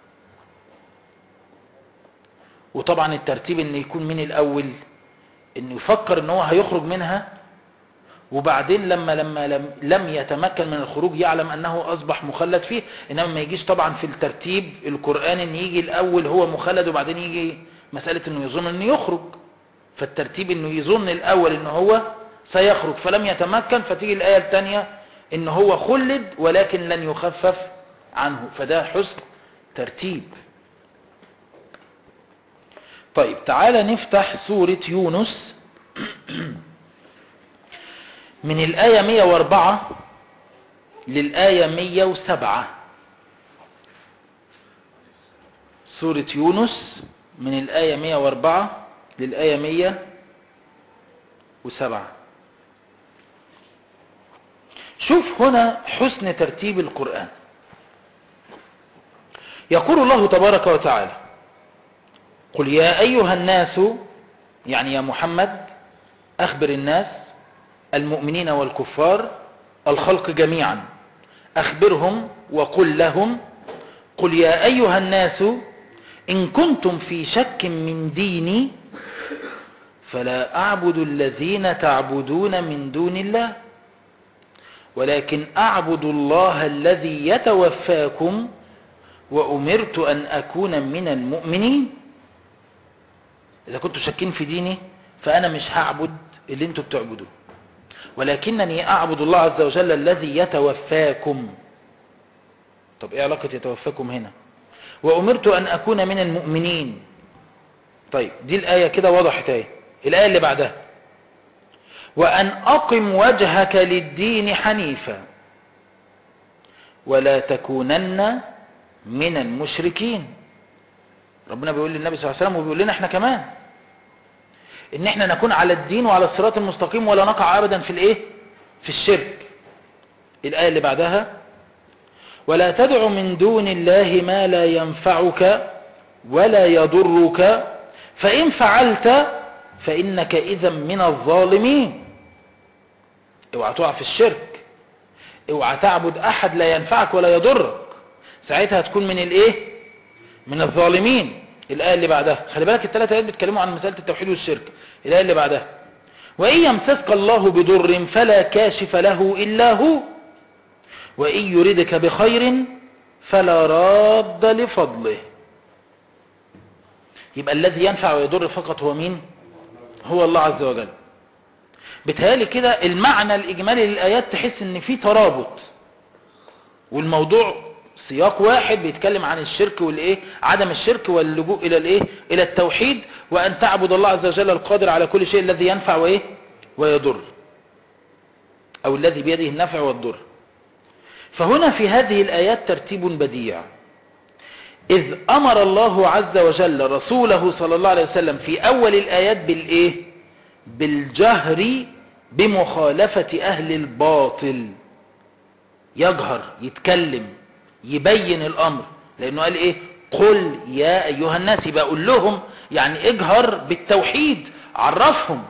S1: وطبعا الترتيب ان يكون من الاول انه يفكر ان هو هيخرج منها وبعدين لما لما لم, لم يتمكن من الخروج يعلم انه اصبح مخلد فيه انما ما يجيش طبعا في الترتيب القرآن ان يجي الاول هو مخلد وبعدين يجي مسألة انه يظن انه يخرج فالترتيب انه يظن الاول ان هو سيخرج فلم يتمكن فتيجي الاية الثانية ان هو خلد ولكن لن يخفف عنه فده حسن ترتيب طيب تعالى نفتح سورة يونس من الآية 104 للآية 107 سورة يونس من الآية 104 للآية 107 شوف هنا حسن ترتيب القرآن يقول الله تبارك وتعالى قل يا أيها الناس يعني يا محمد أخبر الناس المؤمنين والكفار الخلق جميعا أخبرهم وقل لهم قل يا أيها الناس إن كنتم في شك من ديني فلا أعبد الذين تعبدون من دون الله ولكن أعبد الله الذي يتوفاكم وأمرت أن أكون من المؤمنين إذا كنتم شاكين في ديني فأنا مش هعبد اللي انتم بتعبدوه ولكنني أعبد الله عز وجل الذي يتوفاكم طب ايه علاقة يتوفاكم هنا وأمرت أن أكون من المؤمنين طيب دي الآية كده وضحت اهي الآية اللي بعدها وأن أقم وجهك للدين حنيفا ولا تكونن من المشركين ربنا بيقول للنبي صلى الله عليه وسلم وبيقول لنا احنا كمان ان احنا نكون على الدين وعلى الصراط المستقيم ولا نقع ابدا في الايه في الشرك الآية اللي بعدها ولا تدع من دون الله ما لا ينفعك ولا يضرك فإن فعلت فإنك إذا من الظالمين اوعى تقع في الشرك اوعى تعبد أحد لا ينفعك ولا يضرك ساعتها تكون من الايه من الظالمين الآية اللي بعدها خلي بالك الثلاثة آيات بيتكلموا عن مسألة التوحيد والشرك الآية اللي بعدها وإن يمسسك الله بضر فلا كاشف له إلا هو وإن يردك بخير فلا راد لفضله يبقى الذي ينفع ويضر فقط هو مين هو الله عز وجل بتهيالي كده المعنى الإجمالي للآيات تحس ان في ترابط والموضوع سياق واحد بيتكلم عن الشرك والايه عدم الشرك واللجوء الى الايه الى التوحيد وان تعبد الله عز وجل القادر على كل شيء الذي ينفع وايه ويضر او الذي بيده النفع والضر فهنا في هذه الايات ترتيب بديع اذ امر الله عز وجل رسوله صلى الله عليه وسلم في اول الايات بالايه بالجهر بمخالفة اهل الباطل يجهر يتكلم يبين الامر لانه قال ايه قل يا ايها الناس يبقى قول لهم يعني اجهر بالتوحيد عرفهم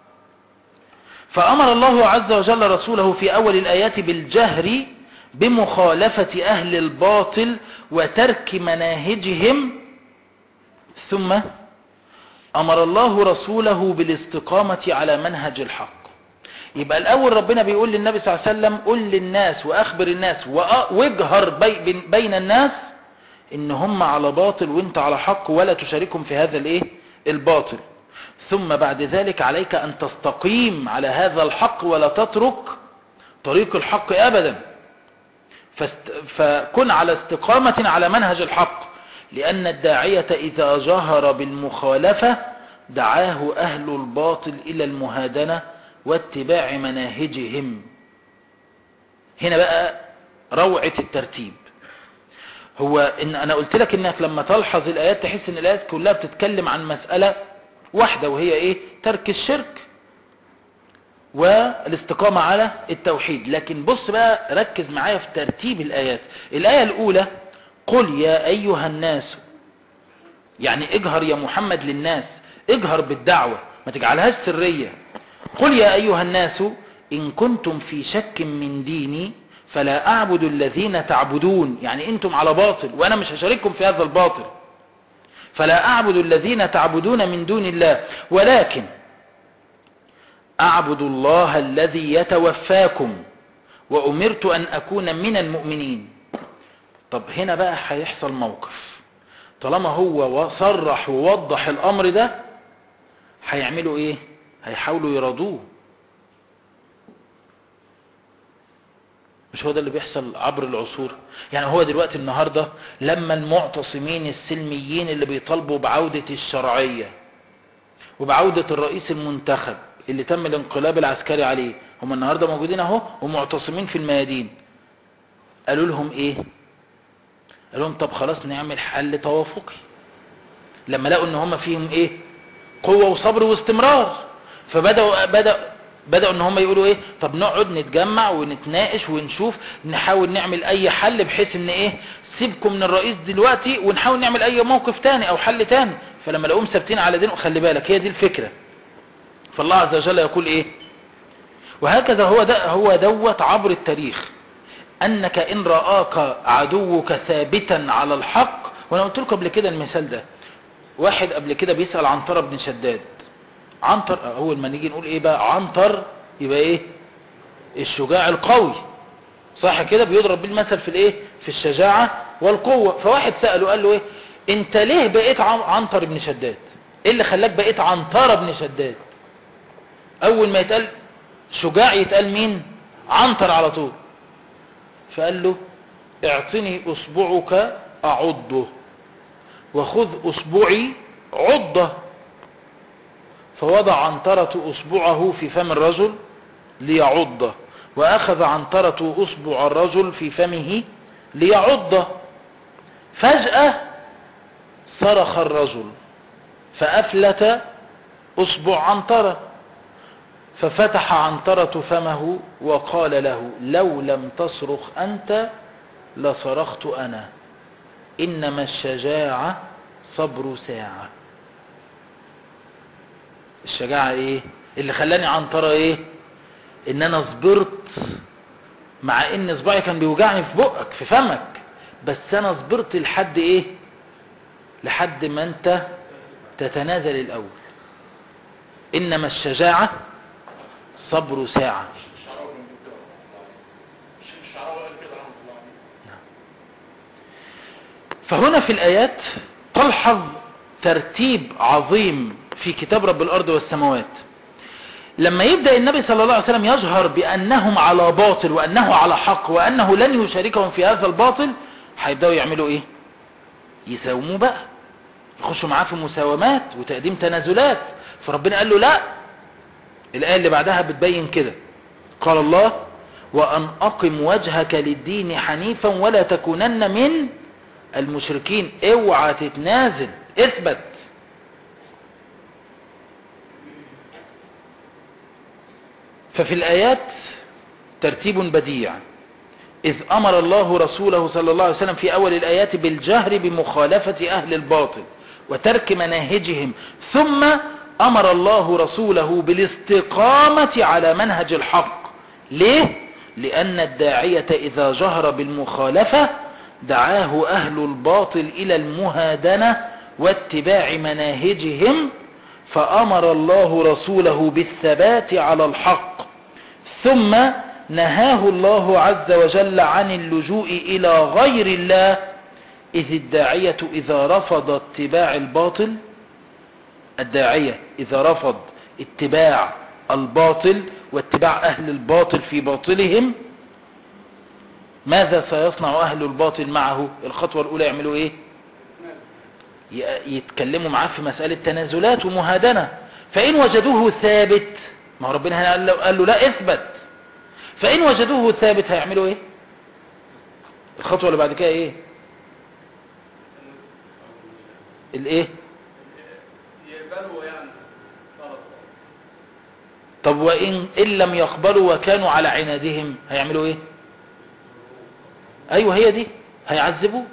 S1: فامر الله عز وجل رسوله في اول الايات بالجهر بمخالفة اهل الباطل وترك مناهجهم ثم امر الله رسوله بالاستقامة على منهج الحق يبقى الاول ربنا بيقول للنبي صلى الله عليه وسلم قل للناس واخبر الناس واجهر بي بين الناس ان هم على باطل وانت على حق ولا تشاركهم في هذا الايه الباطل ثم بعد ذلك عليك ان تستقيم على هذا الحق ولا تترك طريق الحق ابدا فكن على استقامة على منهج الحق لان الداعية اذا جهر بالمخالفة دعاه اهل الباطل الى المهادنة واتباع مناهجهم هنا بقى روعة الترتيب هو إن أنا قلت لك إنك لما تلحظ الآيات تحس إن الآيات كلها بتتكلم عن مسألة واحدة وهي إيه ترك الشرك والاستقامة على التوحيد لكن بص بقى ركز معايا في ترتيب الآيات الآية الأولى قل يا أيها الناس يعني اجهر يا محمد للناس اجهر بالدعوة ما تجعلهاش سرية قل يا أيها الناس إن كنتم في شك من ديني فلا أعبد الذين تعبدون يعني أنتم على باطل وأنا مش هشارككم في هذا الباطل فلا أعبد الذين تعبدون من دون الله ولكن أعبد الله الذي يتوفاكم وأمرت أن أكون من المؤمنين طب هنا بقى هيحصل موقف طالما هو صرح ووضح الأمر ده هيعملوا إيه هيحاولوا يرضوه مش هو ده اللي بيحصل عبر العصور يعني هو دلوقتي النهاردة لما المعتصمين السلميين اللي بيطالبوا بعودة الشرعية وبعودة الرئيس المنتخب اللي تم الانقلاب العسكري عليه هم النهاردة موجودين اهو ومعتصمين في الميادين قالوا لهم ايه قالوا لهم طب خلاص نعمل حل توافقي لما لقوا ان هم فيهم ايه قوة وصبر واستمرار فبدأوا بدأ بدأوا ان هم يقولوا ايه طب نقعد نتجمع ونتناقش ونشوف نحاول نعمل اي حل بحيث ان ايه سيبكم من الرئيس دلوقتي ونحاول نعمل اي موقف تاني او حل تاني فلما لقوهم ثابتين على دين خلي بالك هي دي الفكرة فالله عز وجل يقول ايه وهكذا هو ده هو دوت عبر التاريخ انك ان رآك عدوك ثابتا على الحق وانا قلت لكم قبل كده المثال ده واحد قبل كده بيسأل عنتر بن شداد عنتر اول ما نيجي نقول ايه بقى عنتر يبقى ايه الشجاع القوي صح كده بيضرب بيه المثل في الايه في الشجاعة والقوة فواحد سأله قال له ايه انت ليه بقيت عنتر بن شداد ايه اللي خلاك بقيت عنتر بن شداد اول ما يتقال شجاع يتقال مين عنتر على طول فقال له اعطني اصبعك اعضه وخذ اصبعي عضه فوضع عنترة اصبعه في فم الرجل ليعضه واخذ عنترة اصبع الرجل في فمه ليعضه فجأة صرخ الرجل فافلت اصبع عنترة ففتح عنترة فمه وقال له لو لم تصرخ أنت لصرخت أنا إنما الشجاعة صبر ساعة الشجاعة إيه اللي خلاني عنترة إيه إن أنا صبرت مع إن صباعي كان بيوجعني في بقك في فمك بس أنا صبرت لحد إيه لحد ما أنت تتنازل الأول إنما الشجاعة صبر ساعة فهنا في الآيات تلحظ ترتيب عظيم في كتاب رب الأرض والسماوات لما يبدأ النبي صلى الله عليه وسلم يجهر بأنهم على باطل وأنه على حق وأنه لن يشاركهم في هذا الباطل هيبدأوا يعملوا إيه يساوموا بقى يخشوا معاه في مساومات وتقديم تنازلات فربنا قال له لا الآية اللي بعدها بتبين كده قال الله وأن أقم وجهك للدين حنيفا ولا تكونن من المشركين اوعى تتنازل اثبت ففي الآيات ترتيب بديع إذ أمر الله رسوله صلى الله عليه وسلم في أول الآيات بالجهر بمخالفة أهل الباطل وترك مناهجهم ثم أمر الله رسوله بالاستقامة على منهج الحق ليه؟ لأن الداعية إذا جهر بالمخالفة دعاه أهل الباطل إلى المهادنة واتباع مناهجهم فأمر الله رسوله بالثبات على الحق ثم نهاه الله عز وجل عن اللجوء إلى غير الله إذ الداعية إذا رفض اتباع الباطل الداعية إذا رفض اتباع الباطل واتباع أهل الباطل في باطلهم ماذا سيصنع أهل الباطل معه الخطوة الأولى يعملوا إيه يتكلموا معاه في مسألة تنازلات ومهادنة فإن وجدوه ثابت ما هو ربنا هنا قال له, قال له لا اثبت فإن وجدوه ثابت هيعملوا إيه الخطوة اللي بعد كده إيه الإيه
S2: يقبلوا يعني غلط
S1: طب وإن إن لم يقبلوا وكانوا على عنادهم هيعملوا إيه أيوة هي دي هيعذبوه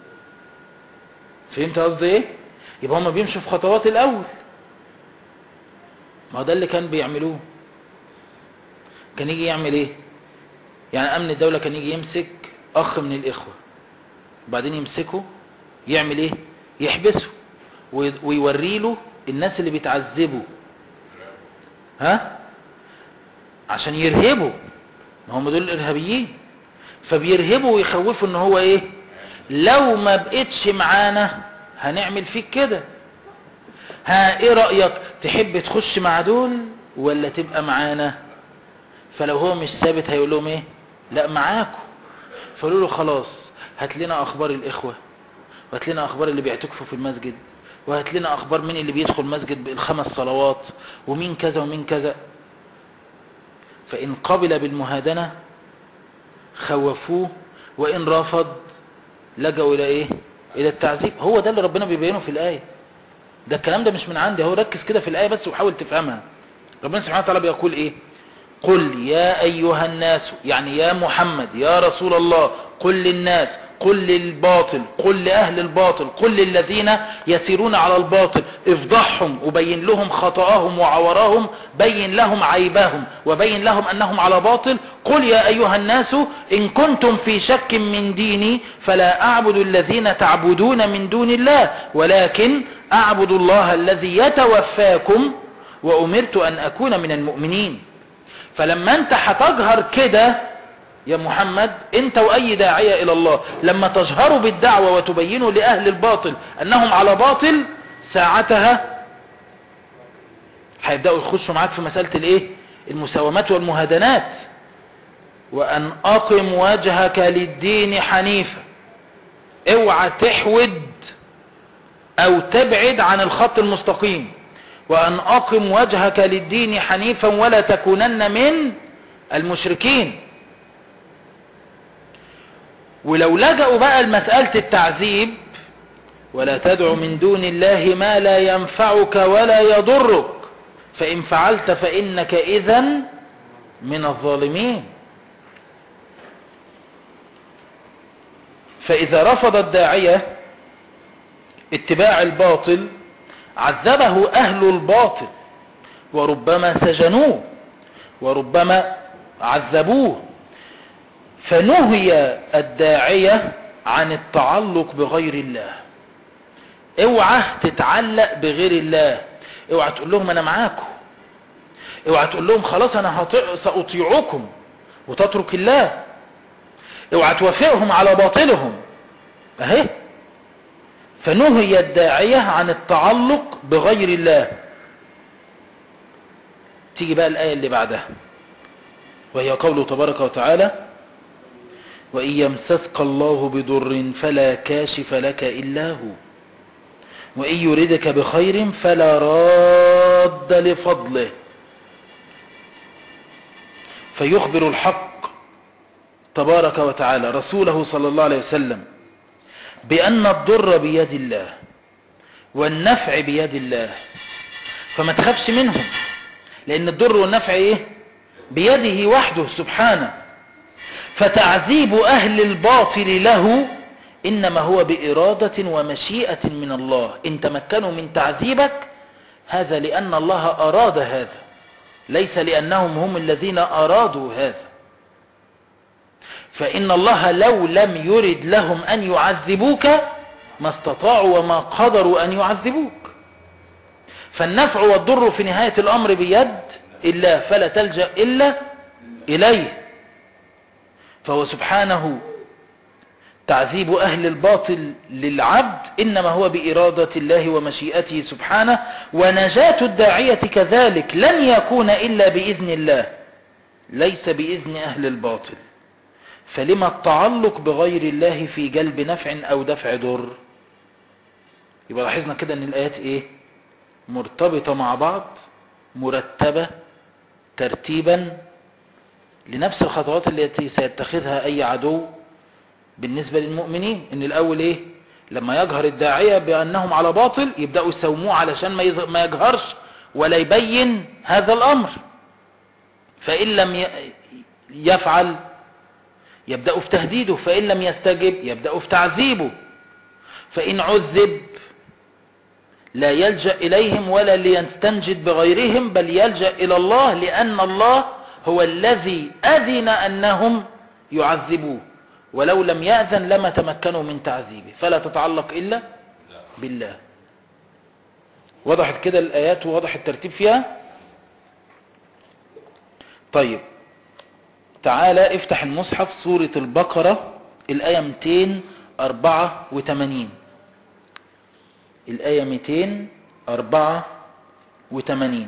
S1: فهمت قصدي إيه يبقى هم بيمشوا في خطوات الأول ما هو ده اللي كان بيعملوه كان يجي يعمل إيه يعني أمن الدولة كان يجي يمسك أخ من الإخوة وبعدين يمسكه يعمل إيه يحبسه وي- ويوري له الناس اللي بيتعذبوا ها عشان يرهبوا ما هم دول الارهابيين فبيرهبوا ويخوفوا ان هو ايه لو ما بقتش معانا هنعمل فيك كده ها ايه رأيك تحب تخش مع دول ولا تبقى معانا فلو هو مش ثابت هيقول لهم ايه لا معاكم فقالوا له خلاص هات لنا اخبار الاخوة وهات لنا اخبار اللي بيعتكفوا في المسجد وهات لنا اخبار مين اللي بيدخل مسجد بالخمس صلوات ومين كذا ومين كذا فان قبل بالمهادنة خوفوه وان رفض لجأوا الى ايه الى التعذيب هو ده اللي ربنا بيبينه في الايه ده الكلام ده مش من عندي هو ركز كده في الايه بس وحاول تفهمها ربنا سبحانه وتعالى بيقول ايه قل يا ايها الناس يعني يا محمد يا رسول الله قل للناس قل للباطل قل لأهل الباطل قل للذين يسيرون على الباطل افضحهم وبين لهم خطأهم وعورهم بين لهم عيبهم وبين لهم أنهم على باطل قل يا أيها الناس إن كنتم في شك من ديني فلا أعبد الذين تعبدون من دون الله ولكن أعبد الله الذي يتوفاكم وأمرت أن أكون من المؤمنين فلما أنت هتجهر كده يا محمد انت واي داعية الى الله لما تجهروا بالدعوة وتبينوا لأهل الباطل انهم على باطل ساعتها هيبدأوا يخشوا معاك في مسألة الايه المساومات والمهادنات وان اقم وجهك للدين حنيفا اوعى تحود او تبعد عن الخط المستقيم وان اقم وجهك للدين حنيفا ولا تكونن من المشركين ولو لجأوا بقى لمسألة التعذيب ولا تدع من دون الله ما لا ينفعك ولا يضرك فإن فعلت فإنك إذا من الظالمين فإذا رفض الداعية اتباع الباطل عذبه أهل الباطل وربما سجنوه وربما عذبوه فنهي الداعية عن التعلق بغير الله اوعى تتعلق بغير الله اوعى تقول لهم انا معاكم اوعى تقول لهم خلاص انا هطيع سأطيعكم وتترك الله اوعى توافقهم على باطلهم اهي فنهي الداعية عن التعلق بغير الله تيجي بقى الآية اللي بعدها وهي قوله تبارك وتعالى وإن يمسسك الله بضر فلا كاشف لك إلا هو وإن يردك بخير فلا راد لفضله فيخبر الحق تبارك وتعالى رسوله صلى الله عليه وسلم بأن الضر بيد الله والنفع بيد الله فما تخافش منهم لأن الضر والنفع إيه بيده وحده سبحانه فتعذيب أهل الباطل له إنما هو بإرادة ومشيئة من الله إن تمكنوا من تعذيبك هذا لأن الله أراد هذا ليس لأنهم هم الذين أرادوا هذا فإن الله لو لم يرد لهم أن يعذبوك ما استطاعوا وما قدروا أن يعذبوك فالنفع والضر في نهاية الأمر بيد الله فلا تلجأ إلا إليه فهو سبحانه تعذيب أهل الباطل للعبد إنما هو بإرادة الله ومشيئته سبحانه ونجاة الداعية كذلك لن يكون إلا بإذن الله ليس بإذن أهل الباطل فلما التعلق بغير الله في جلب نفع أو دفع ضر يبقى لاحظنا كده أن الآيات إيه مرتبطة مع بعض مرتبة ترتيبا لنفس الخطوات التي سيتخذها أي عدو بالنسبة للمؤمنين ان الاول ايه لما يجهر الداعية بانهم على باطل يبدأوا يسوموه علشان ما ما يجهرش ولا يبين هذا الامر فان لم يفعل يبدأوا في تهديده فان لم يستجب يبدأوا في تعذيبه فان عذب لا يلجأ اليهم ولا ليستنجد بغيرهم بل يلجأ الى الله لان الله هو الذي اذن انهم يعذبوه ولو لم يأذن لما تمكنوا من تعذيبه فلا تتعلق إلا بالله وضحت كده الآيات ووضح الترتيب فيها طيب تعالى افتح المصحف سورة البقرة الآية 284 الآية 284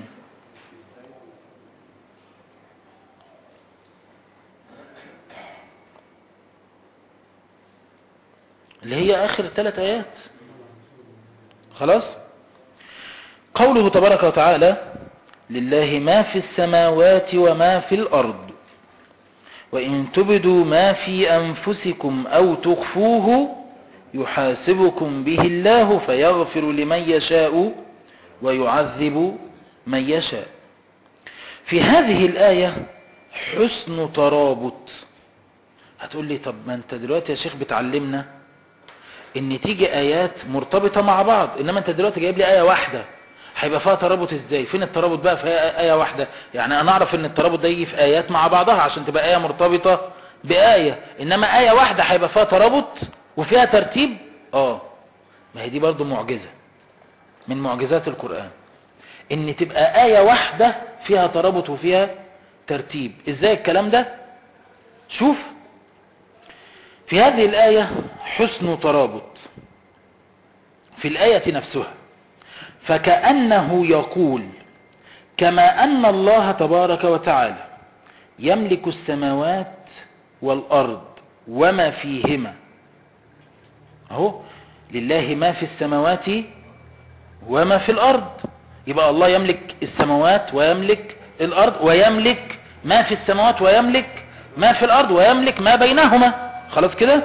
S1: اللي هي آخر ثلاث آيات خلاص قوله تبارك وتعالى لله ما في السماوات وما في الأرض وإن تبدوا ما في أنفسكم أو تخفوه يحاسبكم به الله فيغفر لمن يشاء ويعذب من يشاء في هذه الآية حسن ترابط هتقول لي طب ما انت دلوقتي يا شيخ بتعلمنا ان تيجي ايات مرتبطة مع بعض انما انت دلوقتي جايب لي اية واحدة هيبقى فيها ترابط ازاي فين الترابط بقى في اية واحدة يعني انا اعرف ان الترابط ده يجي في ايات مع بعضها عشان تبقى اية مرتبطة بآية انما اية واحدة هيبقى فيها ترابط وفيها ترتيب اه ما هي دي برضو معجزة من معجزات القرآن ان تبقى آية واحدة فيها ترابط وفيها ترتيب ازاي الكلام ده شوف في هذه الآية حسن ترابط في الآية نفسها فكأنه يقول كما أن الله تبارك وتعالى يملك السماوات والأرض وما فيهما اهو لله ما في السماوات وما في الأرض يبقى الله يملك السماوات ويملك الأرض ويملك ما في السماوات ويملك ما في الأرض ويملك ما بينهما خلاص كده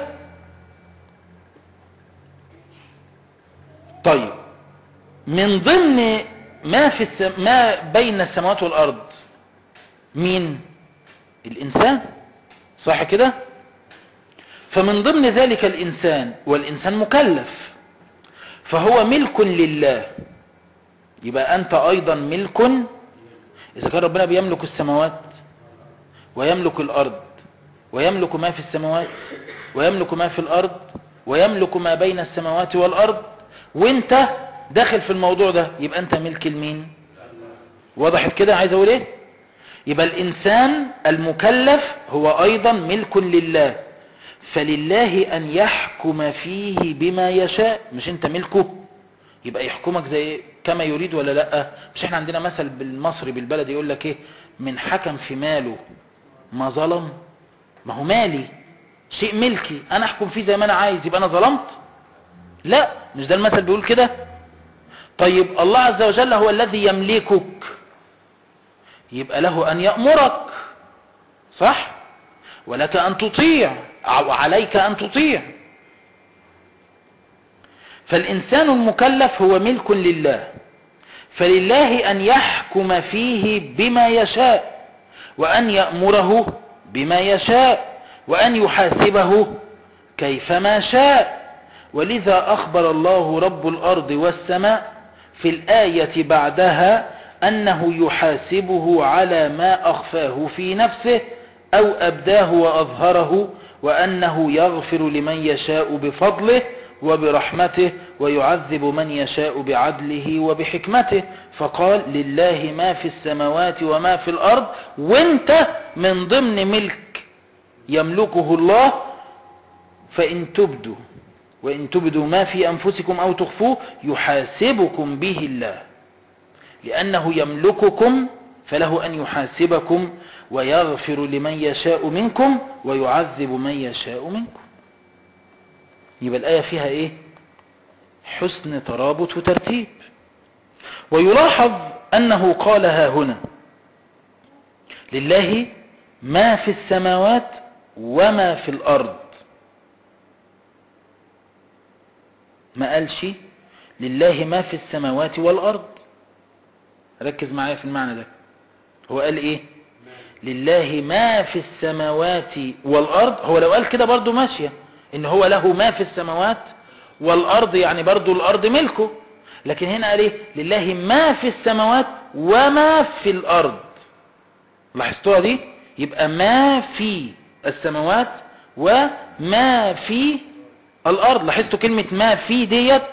S1: طيب من ضمن ما في السم... ما بين السماوات والأرض مين الإنسان صح كده فمن ضمن ذلك الإنسان والإنسان مكلف فهو ملك لله يبقى أنت أيضا ملك إذا كان ربنا بيملك السماوات ويملك الأرض ويملك ما في السماوات ويملك ما في الأرض ويملك ما بين السماوات والأرض وانت داخل في الموضوع ده يبقى انت ملك المين وضحت كده عايز اقول ايه يبقى الانسان المكلف هو ايضا ملك لله فلله ان يحكم فيه بما يشاء مش انت ملكه يبقى يحكمك زي كما يريد ولا لا مش احنا عندنا مثل بالمصري بالبلد يقول لك ايه من حكم في ماله ما ظلم ما هو مالي شيء ملكي انا احكم فيه زي ما انا عايز يبقى انا ظلمت لا مش ده المثل بيقول كده طيب الله عز وجل هو الذي يملكك يبقى له ان يأمرك صح ولك ان تطيع او عليك ان تطيع فالانسان المكلف هو ملك لله فلله ان يحكم فيه بما يشاء وان يأمره بما يشاء وان يحاسبه كيفما شاء ولذا أخبر الله رب الأرض والسماء في الآية بعدها أنه يحاسبه على ما أخفاه في نفسه أو أبداه وأظهره وأنه يغفر لمن يشاء بفضله وبرحمته ويعذب من يشاء بعدله وبحكمته فقال لله ما في السماوات وما في الأرض وانت من ضمن ملك يملكه الله فإن تبدوا وإن تبدوا ما في أنفسكم أو تخفوه يحاسبكم به الله لأنه يملككم فله أن يحاسبكم ويغفر لمن يشاء منكم ويعذب من يشاء منكم يبقى الآية فيها إيه حسن ترابط وترتيب ويلاحظ أنه قالها هنا لله ما في السماوات وما في الأرض ما قالش لله ما في السماوات والأرض ركز معايا في المعنى ده هو قال ايه لله ما في السماوات والأرض هو لو قال كده برضو ماشية ان هو له ما في السماوات والأرض يعني برضو الأرض ملكه لكن هنا قال ايه لله ما في السماوات وما في الأرض لاحظتوها دي يبقى ما في السماوات وما في الأرض لاحظتوا كلمة ما في ديت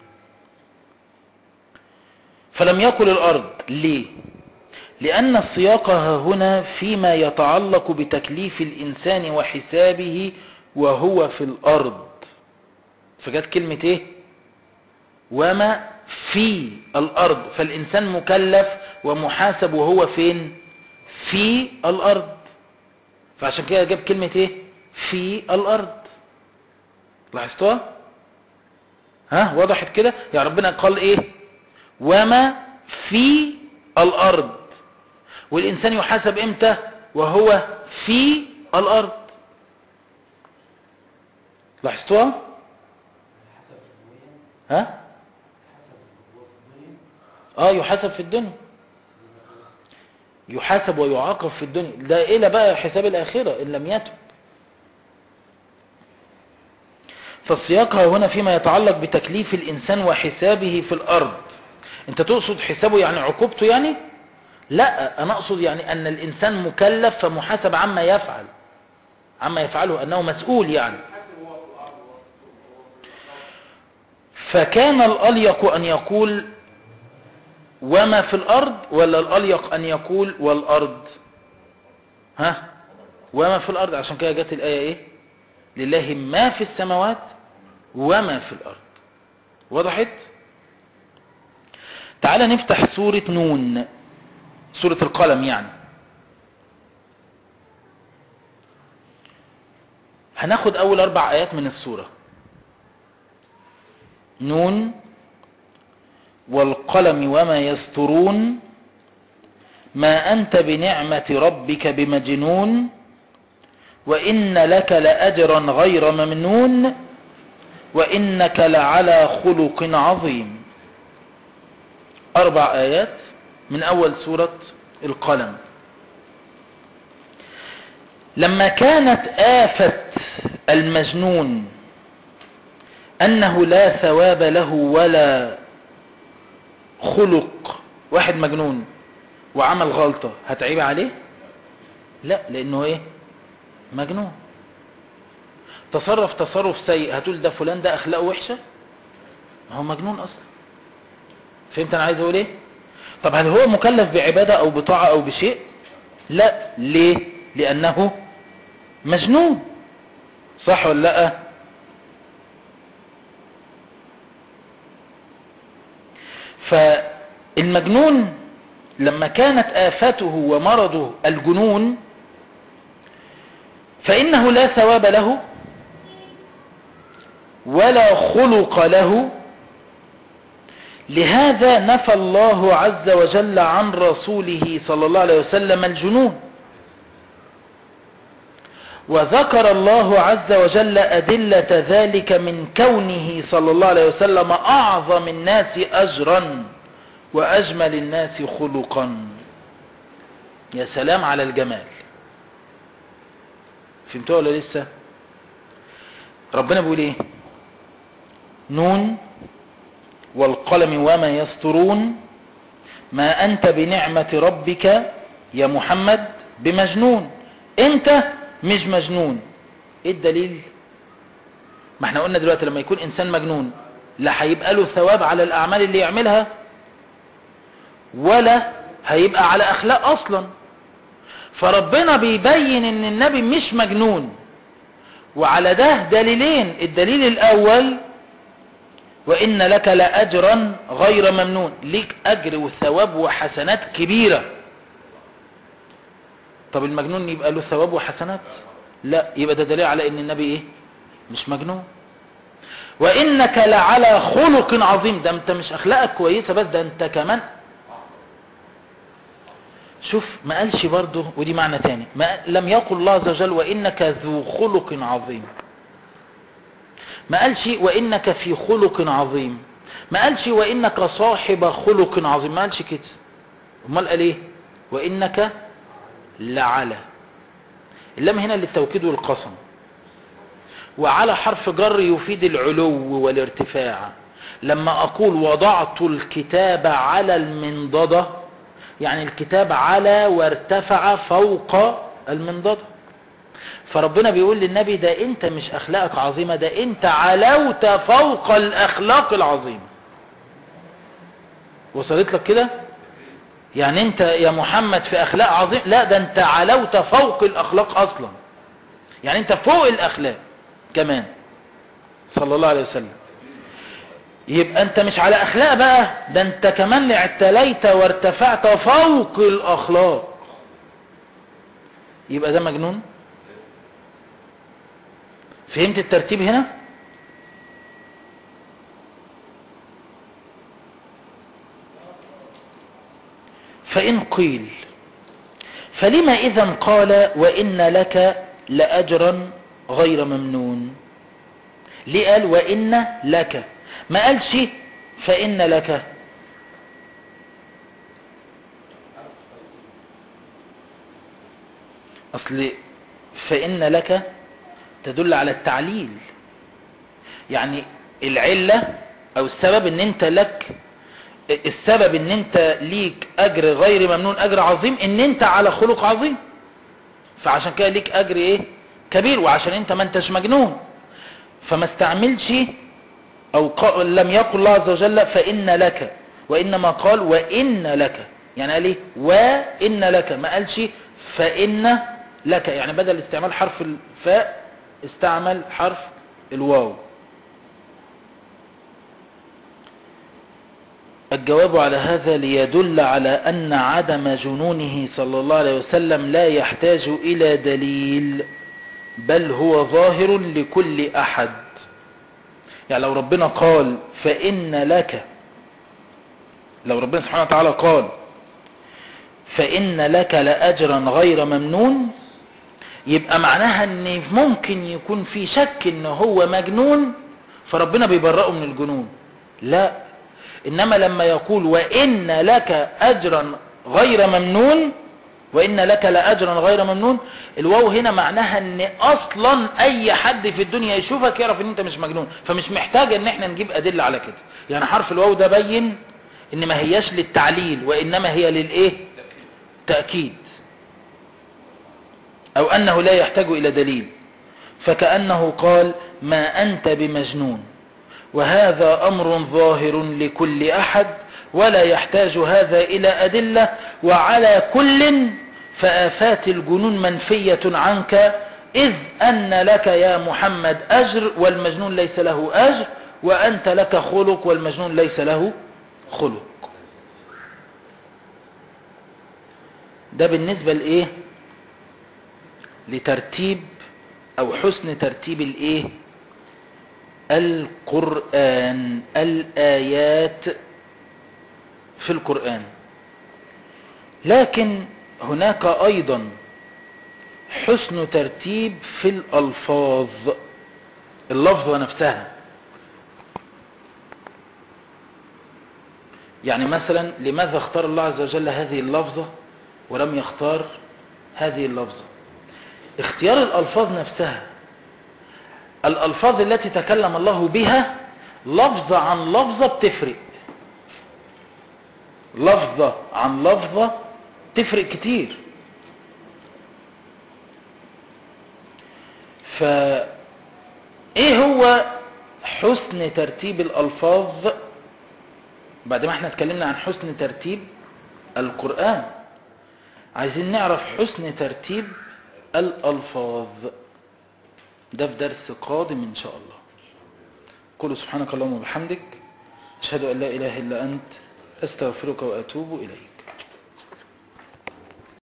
S1: فلم يقل الأرض ليه لأن السياق هنا فيما يتعلق بتكليف الإنسان وحسابه وهو في الأرض فجت كلمة ايه وما في الأرض فالإنسان مكلف ومحاسب وهو فين في الأرض فعشان كده جاب كلمة ايه في الأرض لاحظتوها ها وضحت كده يا ربنا قال ايه وما في الارض والانسان يحاسب امتى وهو في الارض لاحظتوها ها اه يحاسب في الدنيا يحاسب ويعاقب في الدنيا ده الى بقى حساب الاخره ان لم يتب فالسياق هنا فيما يتعلق بتكليف الإنسان وحسابه في الأرض أنت تقصد حسابه يعني عقوبته يعني لا أنا أقصد يعني أن الإنسان مكلف فمحاسب عما يفعل عما يفعله أنه مسؤول يعني فكان الأليق أن يقول وما في الأرض ولا الأليق أن يقول والأرض ها وما في الأرض عشان كده جت الآية إيه لله ما في السماوات وما في الأرض وضحت تعال نفتح سورة نون سورة القلم يعني هناخد أول أربع آيات من السورة نون والقلم وما يسترون ما أنت بنعمة ربك بمجنون وإن لك لأجرا غير ممنون وإنك لعلى خلق عظيم أربع آيات من أول سورة القلم لما كانت آفة المجنون أنه لا ثواب له ولا خلق واحد مجنون وعمل غلطة هتعيب عليه لا لأنه إيه مجنون تصرف تصرف سيء هتقول ده فلان ده أخلاقه وحشة ما هو مجنون أصلا فهمت أنا عايز أقول إيه طب هل هو مكلف بعبادة أو بطاعة أو بشيء لا ليه لأنه مجنون صح ولا لا فالمجنون لما كانت آفته ومرضه الجنون فإنه لا ثواب له ولا خلق له لهذا نفى الله عز وجل عن رسوله صلى الله عليه وسلم الجنون وذكر الله عز وجل أدلة ذلك من كونه صلى الله عليه وسلم أعظم الناس أجرا وأجمل الناس خلقا يا سلام على الجمال فهمتوا ولا لسه ربنا بيقول ايه نون والقلم وما يسطرون ما أنت بنعمة ربك يا محمد بمجنون انت مش مجنون ايه الدليل ما احنا قلنا دلوقتي لما يكون انسان مجنون لا هيبقى له ثواب على الاعمال اللي يعملها ولا هيبقى على اخلاق اصلا فربنا بيبين ان النبي مش مجنون وعلى ده دليلين الدليل الاول وان لك لاجرا غير ممنون ليك اجر وثواب وحسنات كبيره طب المجنون يبقى له ثواب وحسنات لا يبقى ده دليل على ان النبي ايه مش مجنون وانك لعلى خلق عظيم ده انت مش اخلاقك كويسه بس ده انت كمان شوف ما قالش برضه ودي معنى تاني ما لم يقل الله عز وجل وانك ذو خلق عظيم ما قالش وانك في خلق عظيم ما قالش وانك صاحب خلق عظيم ما قالش كده امال قال ايه وانك لعلى اللام هنا للتوكيد والقسم وعلى حرف جر يفيد العلو والارتفاع لما اقول وضعت الكتاب على المنضدة يعني الكتاب على وارتفع فوق المنضدة فربنا بيقول للنبي ده انت مش اخلاقك عظيمة ده انت علوت فوق الاخلاق العظيمة وصلت لك كده يعني انت يا محمد في اخلاق عظيم لا ده انت علوت فوق الاخلاق اصلا يعني انت فوق الاخلاق كمان صلى الله عليه وسلم يبقى انت مش على اخلاق بقى ده انت كمان اعتليت وارتفعت فوق الاخلاق يبقى ده مجنون فهمت الترتيب هنا فإن قيل فلما إذا قال وإن لك لأجرا غير ممنون ليه قال وإن لك ما قالش فإن لك أصل فإن لك تدل على التعليل يعني العلة او السبب ان انت لك السبب ان انت ليك اجر غير ممنون اجر عظيم ان انت على خلق عظيم فعشان كده ليك اجر ايه كبير وعشان انت ما انتش مجنون فما استعملش او ق- لم يقل الله عز وجل فان لك وانما قال وان لك يعني قال ايه وان لك ما قالش فان لك يعني بدل استعمال حرف الفاء استعمل حرف الواو الجواب على هذا ليدل على أن عدم جنونه صلى الله عليه وسلم لا يحتاج إلى دليل بل هو ظاهر لكل أحد يعني لو ربنا قال فإن لك لو ربنا سبحانه وتعالى قال فإن لك لأجرا غير ممنون يبقى معناها ان ممكن يكون في شك ان هو مجنون فربنا بيبرئه من الجنون لا انما لما يقول وان لك اجرا غير ممنون وان لك لاجرا غير ممنون الواو هنا معناها ان اصلا اي حد في الدنيا يشوفك يعرف ان انت مش مجنون فمش محتاج ان احنا نجيب ادله على كده يعني حرف الواو ده بين ان ما هياش للتعليل وانما هي للايه تاكيد او انه لا يحتاج الى دليل فكانه قال ما انت بمجنون وهذا أمر ظاهر لكل أحد ولا يحتاج هذا إلى أدلة وعلى كل فآفات الجنون منفية عنك إذ أن لك يا محمد أجر والمجنون ليس له أجر وأنت لك خلق والمجنون ليس له خلق ده بالنسبة لإيه لترتيب أو حسن ترتيب الإيه القرآن الآيات في القرآن لكن هناك أيضا حسن ترتيب في الألفاظ اللفظة نفسها يعني مثلا لماذا اختار الله عز وجل هذه اللفظة ولم يختار هذه اللفظة اختيار الألفاظ نفسها الألفاظ التي تكلم الله بها لفظة عن لفظة بتفرق لفظة عن لفظة تفرق كتير فايه هو حسن ترتيب الألفاظ بعد ما احنا اتكلمنا عن حسن ترتيب القرآن عايزين نعرف حسن ترتيب الألفاظ ده في درس قادم إن شاء الله قل سبحانك اللهم وبحمدك أشهد أن لا إله إلا أنت أستغفرك وأتوب إليك